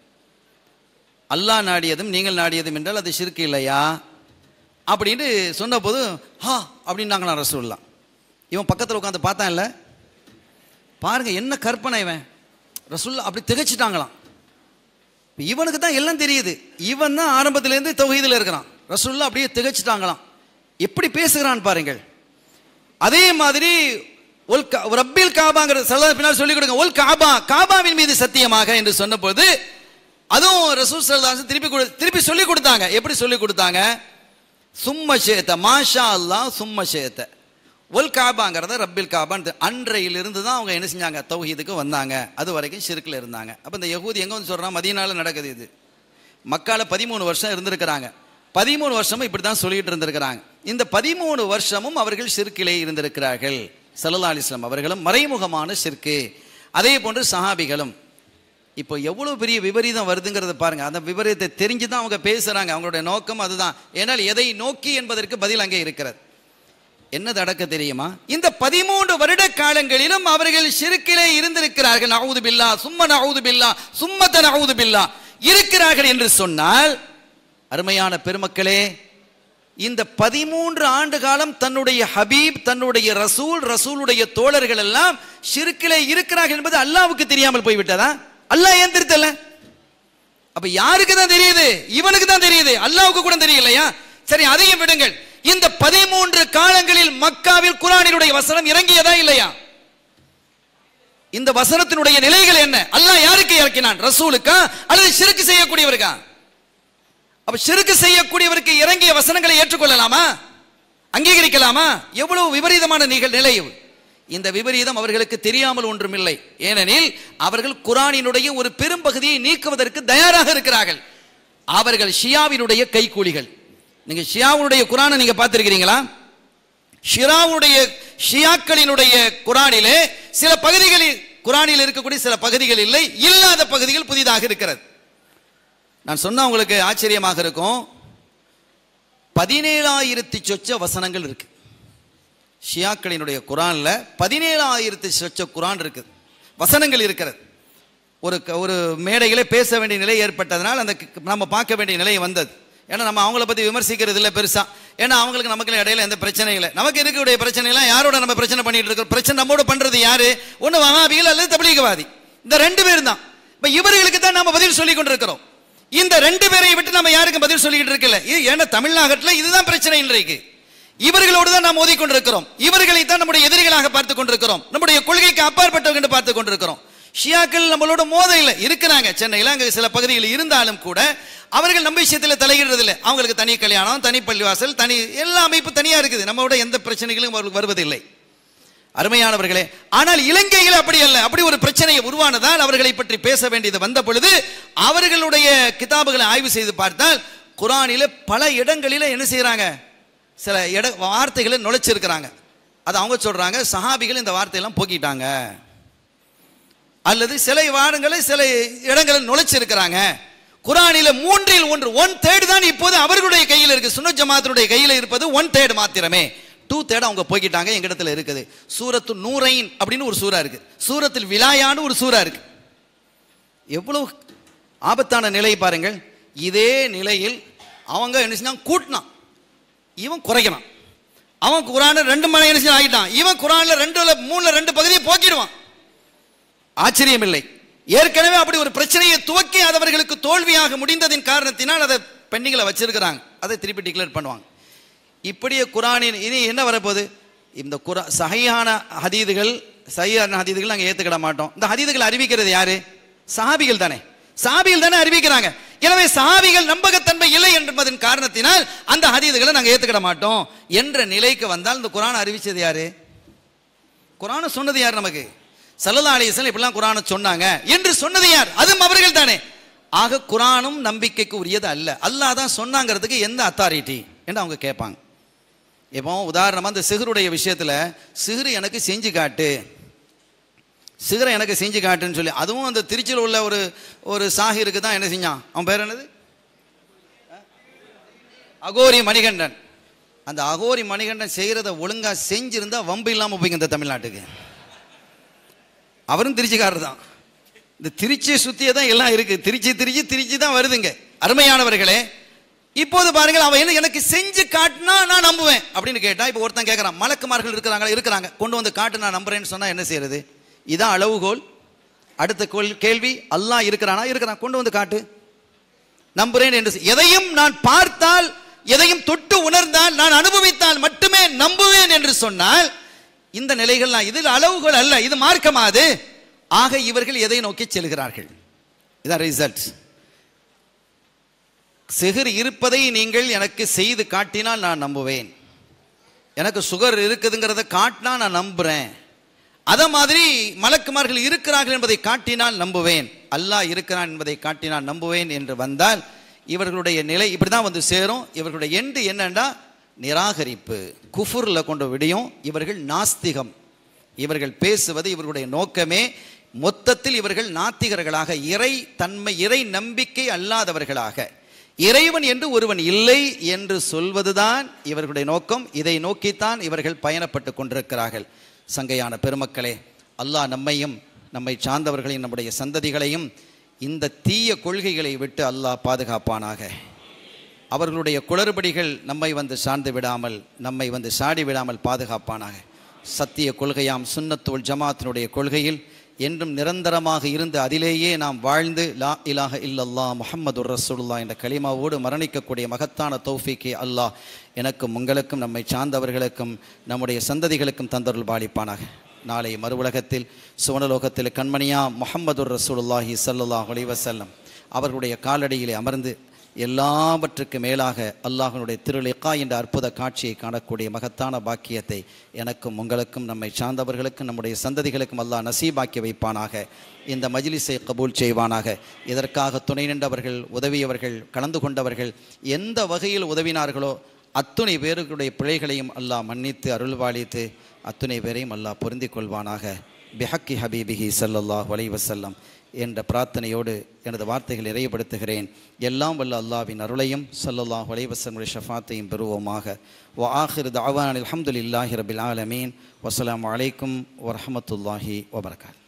அல்லாஹ் நாடியதும் நீங்கள் நாடியதும் என்றால் அது ஷிர்க் இல்லையா அப்படின்னு சொன்னபோது ஹா அப்படின்னாங்களாம் ரசூல்லா இவன் பக்கத்தில் உட்காந்து பார்த்தான் இல்லை பாருங்க என்ன கற்பனை இவன் ரசூல்லா அப்படி திகைச்சிட்டாங்களாம் இவனுக்கு தான் எல்லாம் தெரியுது இவன் தான் ஆரம்பத்திலேருந்து தொகைதில் இருக்கிறான் ரசூல்லா அப்படியே திகைச்சிட்டாங்களாம் எப்படி பேசுகிறான் பாருங்கள் அதே மாதிரி ஒல் கா- ரப்பில் காபாங்கிற சல்லா பின்னால் சொல்லிக் கொடுங்க ஒல் காபா காபாவின் மீது சத்தியமாக என்று சொன்னபோது அதுவும் ரசூல் சல்லாஸ் திருப்பி கொடு- திருப்பி சொல்லி கொடுத்தாங்க எப்படி சொல்லி கொடுத்தாங்க சும்ம சேத்த மாஷா அல்லாஹ் சும்ம சேத்த ஒல் காபாங்கிறத ரப்பில் காபான்னு அன்றையிலிருந்து தான் அவங்க என்ன செஞ்சாங்க தௌஹீதுக்கு வந்தாங்க அது வரைக்கும் ஷிர்கில் இருந்தாங்க அப்போ இந்த யகூதி எங்கே வந்து சொல்கிறான் மதியனால நடக்குது இது மக்கால பதிமூணு வருஷம் இருந்திருக்கிறாங்க பதிமூணு வருஷமும் இப்படி தான் சொல்லிட்டு இருந்திருக்கிறாங்க இந்த பதிமூணு வருஷமும் அவர்கள் ஷிர்கிலே இருந்திருக்கிறார்கள் சல்லா அலிஸ்லாம் அவர்களும் மறைமுகமான ஷிர்கு அதே போன்று சஹாபிகளும் இப்போ எவ்வளோ பெரிய விபரீதம் வருதுங்கிறத பாருங்க அந்த விபரீதத்தை தெரிஞ்சு தான் அவங்க பேசுறாங்க அவங்களுடைய நோக்கம் அதுதான் ஏனால் எதை நோக்கி என்பதற்கு பதில் அங்கே இருக்கிறது என்ன நடக்க தெரியுமா இந்த பதிமூன்று வருட காலங்களிலும் அவர்கள் ஷிருக்கிலே இருந்திருக்கிறார்கள் நவுது பில்லா சும்ம நவுது பில்லா சும்மத்த நவுது பில்லா இருக்கிறார்கள் என்று சொன்னால் அருமையான பெருமக்களே இந்த பதிமூன்று ஆண்டு காலம் தன்னுடைய ஹபீப் தன்னுடைய ரசூல் ரசூலுடைய தோழர்கள் எல்லாம் ஷிருக்கிலே இருக்கிறார்கள் என்பது அல்லாவுக்கு தெரியாமல் போய்விட்டதா அல்லாஹ் ஏன் திருத்தல அப்ப யாருக்கு தான் தெரியுது இவனுக்கு தான் தெரியுது அல்லாவுக்கு கூட தெரியலையா சரி அதையும் விடுங்கள் இந்த பதிமூன்று காலங்களில் மக்காவில் குரானினுடைய வசனம் இறங்கியதா இல்லையா இந்த வசனத்தினுடைய நிலைகள் என்ன அல்லாஹ் யாருக்கு இறக்கினான் ரசூலுக்கா அல்லது ஷிருக்கு செய்யக்கூடியவருக்கா அப்ப ஷிருக்கு செய்யக்கூடியவருக்கு இறங்கிய வசனங்களை ஏற்றுக்கொள்ளலாமா அங்கீகரிக்கலாமா எவ்வளவு விபரீதமான நிகழ் நிலை இது. இந்த விபரீதம் அவர்களுக்கு தெரியாமல் ஒன்றுமில்லை ஏனெனில் அவர்கள் குரானினுடைய ஒரு பெரும் பகுதியை நீக்குவதற்கு தயாராக இருக்கிறார்கள் அவர்கள் ஷியாவினுடைய கைக்கூலிகள் நீங்க ஷியாவுடைய குரானை நீங்க பார்த்திருக்கிறீங்களா ஷிராவுடைய ஷியாக்களினுடைய குரானிலே சில பகுதிகளில் குரானில் இருக்கக்கூடிய சில பகுதிகள் இல்லை இல்லாத பகுதிகள் புதிதாக இருக்கிறது நான் சொன்னா உங்களுக்கு ஆச்சரியமாக இருக்கும் பதினேழாயிரத்தி சொச்ச வசனங்கள் இருக்கு ஷியாக்களினுடைய குரான்ல பதினேழாயிரத்தி சொச்ச குரான் இருக்கு வசனங்கள் இருக்கிறது ஒரு க- ஒரு மேடையிலே பேச வேண்டிய நிலை ஏற்பட்டதனால் அந்த க- நம்ம பார்க்க வேண்டிய நிலை வந்தது ஏன்னா நம்ம அவங்கள பத்தி விமர்சிக்கிறது இல்லை பெருசா ஏன்னா அவங்களுக்கு நமக்கு இடையில எந்த பிரச்சனை இல்லை நமக்கு இருக்கக்கூடிய பிரச்சனை எல்லாம் யாரோட நம்ம பிரச்சனை பண்ணிட்டு இருக்கோம் பிரச்சனை நம்மோட பண்றது யாரு ஒண்ணு வகாபிகள் அல்லது தபிலீகவாதி இந்த ரெண்டு பேரும் தான் இப்ப இவர்களுக்கு தான் நாம பதில் சொல்லி கொண்டிருக்கிறோம் இந்த ரெண்டு பேரை விட்டு நம்ம யாருக்கும் பதில் சொல்லிக்கிட்டு இருக்கல இது ஏன்னா தமிழ்நாட்டில் இதுதான் பிரச்சனை இன்றைக்கு இவர்களோடு தான் நாம் ஓதிக்கொண்டிருக்கிறோம் இவர்களை தான் நம்முடைய எதிரிகளாக பார்த்து கொண்டிருக்கிறோம் நம்முடைய கொள்கைக்கு அப்பாற்பட்டவங்க என்று பார்த்து கொண்டிருக்கிறோம் ஷியாக்கள் நம்மளோட மோத இல்லை இருக்கிறாங்க சென்னையில் அங்கே சில பகுதியில் இருந்தாலும் கூட அவர்கள் நம்ம விஷயத்தில் தலையிடுறது இல்லை அவங்களுக்கு தனி கல்யாணம் தனி பள்ளிவாசல் தனி எல்லா அமைப்பு தனியா இருக்குது நம்மளோட எந்த பிரச்சனைகளும் அவர்களுக்கு வருவதில்லை அருமையானவர்களே ஆனால் இலங்கையில் அப்படி அல்ல அப்படி ஒரு பிரச்சனை உருவானதால் அவர்களை பற்றி பேச வேண்டியது வந்த பொழுது அவர்களுடைய கிதாபுகளை ஆய்வு செய்து பார்த்தால் குரானில பல இடங்களில என்ன செய்றாங்க சில இட வார்த்தைகளை நுழைச்சிருக்கிறாங்க அது அவங்க சொல்றாங்க சஹாபிகள் இந்த வார்த்தையெல்லாம் போக்கிட்டாங்க அல்லது சில வாரங்களை சில இடங்களில் நுழைச்சிருக்கிறாங்க குரானில மூன்றில் ஒன்று ஒன் தேர்ட் தான் இப்போது அவர்களுடைய கையில் இருக்கு சுன்ன ஜமாத்தினுடைய கையில் இருப்பது ஒன் தேர்ட் மாத்திரமே டூ தேர்ட் அவங்க போய்க்கிட்டாங்க எங்க இடத்துல இருக்குது சூரத்து நூரைன் அப்படின்னு ஒரு சூறா இருக்கு சூரத்தில் விலாயான்னு ஒரு சூறா இருக்கு எவ்வளவு ஆபத்தான நிலை பாருங்கள் இதே நிலையில் அவங்க என்ன செஞ்சாங்க கூட்டினான் இவன் குறைக்கிறான் அவன் குரான ரெண்டு மணி என்ன செஞ்சு ஆகிட்டான் இவன் குரான்ல ரெண்டுல மூணுல ரெண்டு பகுதியை போக்கிடுவான் ஆச்சரியம் இல்லை ஏற்கனவே அப்படி ஒரு பிரச்சனையை துவக்கி அது அவர்களுக்கு தோல்வியாக முடிந்ததின் காரணத்தினால் அதை பெண்டிங்களை வச்சிருக்கிறாங்க அதை திருப்பி டிக்ளேர் பண்ணுவாங்க இப்படியே குரானின் இனி என்ன வரப்போகுது இந்த குரா சஹியான ஹதீதுகள் சஹியான ஹதீதுகள் நாங்கள் ஏற்றுக்கிட மாட்டோம் இந்த ஹதீதுகள் அறிவிக்கிறது யாரு சஹாபிகள் தானே சஹாபிகள் தானே அறிவிக்கிறாங்க எனவே சஹாபிகள் நம்பகத்தன்மை இல்லை என்பதன் காரணத்தினால் அந்த ஹதீதுகளை நாங்கள் ஏற்றுக்கிட மாட்டோம் என்ற நிலைக்கு வந்தால் இந்த குரான் அறிவிச்சது யாரு குரானை சொன்னது யார் நமக்கு சல்லல்லா அலிஸ்லாம் இப்படிலாம் குரானை சொன்னாங்க என்று சொன்னது யார் அதுவும் அவர்கள் தானே ஆக குரானும் நம்பிக்கைக்கு உரியது அல்ல அல்லாஹ் தான் சொன்னாங்கிறதுக்கு எந்த அத்தாரிட்டி என்று அவங்க கேட்பாங்க இப்போ உதாரணமாக இந்த சிகருடைய விஷயத்தில் சிகரு எனக்கு செஞ்சு காட்டு சிகரை எனக்கு செஞ்சு காட்டுன்னு சொல்லி அதுவும் அந்த திருச்சியில் உள்ள ஒரு ஒரு சாகிருக்கு தான் என்ன செஞ்சான் அவன் பேர் என்னது அகோரி மணிகண்டன் அந்த அகோரி மணிகண்டன் செய்கிறத ஒழுங்கா செஞ்சிருந்தா வம்பு இல்லாமல் போய்ங்க இந்த தமிழ்நாட்டுக்கு அவரும் திருச்சிக்காரர் தான் இந்த திருச்சியை சுற்றியே தான் எல்லாம் இருக்கு திருச்சி திருச்சி திருச்சி தான் வருதுங்க அருமையானவர்களே இப்போது பாருங்கள் அவன் என்ன எனக்கு செஞ்சு காட்டினா நான் நம்புவேன் அப்படின்னு கேட்டா இப்போ ஒருத்தன் கேட்குறான் மலக்குமார்கள் இருக்கிறாங்களா இருக்கிறாங்க கொண்டு வந்து காட்டு நான் நம்புறேன்னு சொன்னா என்ன செய்யறது இதான் அளவுகோல் அடுத்த கோல் கேள்வி அல்லாஹ் இருக்கிறானா இருக்கிறான் கொண்டு வந்து காட்டு நம்புறேன் என்று சொ- எதையும் நான் பார்த்தால் எதையும் தொட்டு உணர்ந்தால் நான் அனுபவித்தால் மட்டுமே நம்புவேன் என்று சொன்னால் இந்த நிலைகள்லாம் இதில் அளவுகள் அல்ல இது மார்க்கமாது ஆக இவர்கள் எதை நோக்கி செல்கிறார்கள் இதான் ரிசல்ட் சிகர் இருப்பதை நீங்கள் எனக்கு செய்து காட்டினால் நான் நம்புவேன் எனக்கு சுகர் இருக்குதுங்கிறத காட்டினா நான் நம்புறேன் அத மாதிரி மலக்குமார்கள் இருக்கிறார்கள் என்பதை காட்டினால் நம்புவேன் அல்லாஹ் இருக்கிறான் என்பதை காட்டினால் நம்புவேன் என்று வந்தால் இவர்களுடைய நிலை இப்படி தான் வந்து சேரும் இவர்களுடைய எண்டு என்னன்னா நிராகரிப்பு குஃபுர்ல கொண்டு விடியும் இவர்கள் நாஸ்திகம் இவர்கள் பேசுவது இவர்களுடைய நோக்கமே மொத்தத்தில் இவர்கள் நாத்திகர்களாக இறை தன்மை இறை நம்பிக்கை அல்லாதவர்களாக இறைவன் என்று ஒருவன் இல்லை என்று சொல்வதுதான் இவர்களுடைய நோக்கம் இதை நோக்கித்தான் இவர்கள் பயணப்பட்டு கொண்டிருக்கிறார்கள் சங்கையான பெருமக்களே அல்லாஹ் நம்மையும் நம்மை சார்ந்தவர்களையும் நம்முடைய சந்ததிகளையும் இந்த தீய கொள்கைகளை விட்டு அல்லாஹ் பாதுகாப்பானாக அவர்களுடைய குளறுபடிகள் நம்மை வந்து சார்ந்து விடாமல் நம்மை வந்து சாடி விடாமல் பாதுகாப்பானாக சத்திய கொள்கையாம் சுன்னத்துல் ஜமாத்தினுடைய கொள்கையில் என்றும் நிரந்தரமாக இருந்து அதிலேயே நாம் வாழ்ந்து லா இலாஹ இல்லல்லா முஹம்மது ரசூலுல்லா என்ற கலிமாவோடு மரணிக்கக்கூடிய மகத்தான தௌஃபீக்கை அல்லாஹ் எனக்கும் உங்களுக்கும் நம்மை சார்ந்தவர்களுக்கும் நம்முடைய சந்ததிகளுக்கும் தந்தருள் பாலிப்பானாக நாளை மறுவுலகத்தில் சுவனலோகத்தில் கண்மணியா முஹம்மது ரசூலுல்லாஹி ஸல்லல்லாஹு அலைஹி வஸல்லம் அவர்களுடைய காலடியிலே அமர்ந்து எல்லாவற்றுக்கு மேலாக அல்லாஹனுடைய திருலிகா என்ற அற்புத காட்சியை காணக்கூடிய மகத்தான பாக்கியத்தை எனக்கும் உங்களுக்கும் நம்மை சார்ந்தவர்களுக்கும் நம்முடைய சந்ததிகளுக்கும் அல்லாஹ் நசீபாக்கி வைப்பானாக இந்த மஜ்லிஸை கபூல் செய்வானாக இதற்காக துணை நின்றவர்கள் உதவியவர்கள் கலந்து கொண்டவர்கள் எந்த வகையில் உதவினார்களோ அத்துணை பேர்களுடைய பிழைகளையும் அல்லாஹ் மன்னித்து அருள்வாளித்து அத்துணை பேரையும் அல்லாஹ் பொருந்திக் கொள்வானாக பிஹக்கி ஹபீபிஹி ஸல்லல்லாஹு அலைஹி வஸல்லம் என்ற பிரார்த்தனையோடு எனது வார்த்தைகளை நிறைவுபடுத்துகிறேன் எல்லாம் வல்ல அல்லாவின் அருளையும் ஸல்லல்லாஹு அலைஹி வஸல்லம் ஷஃபாத்தையும் பெறுவோமாக வ ஆஹிர் தஅவான் அல்ஹம்துலில்லாஹி ரபில் ஆலமீன் வஸ்ஸலாமு அலைக்கும் வரஹ்மத்துல்லாஹி வபரகாத்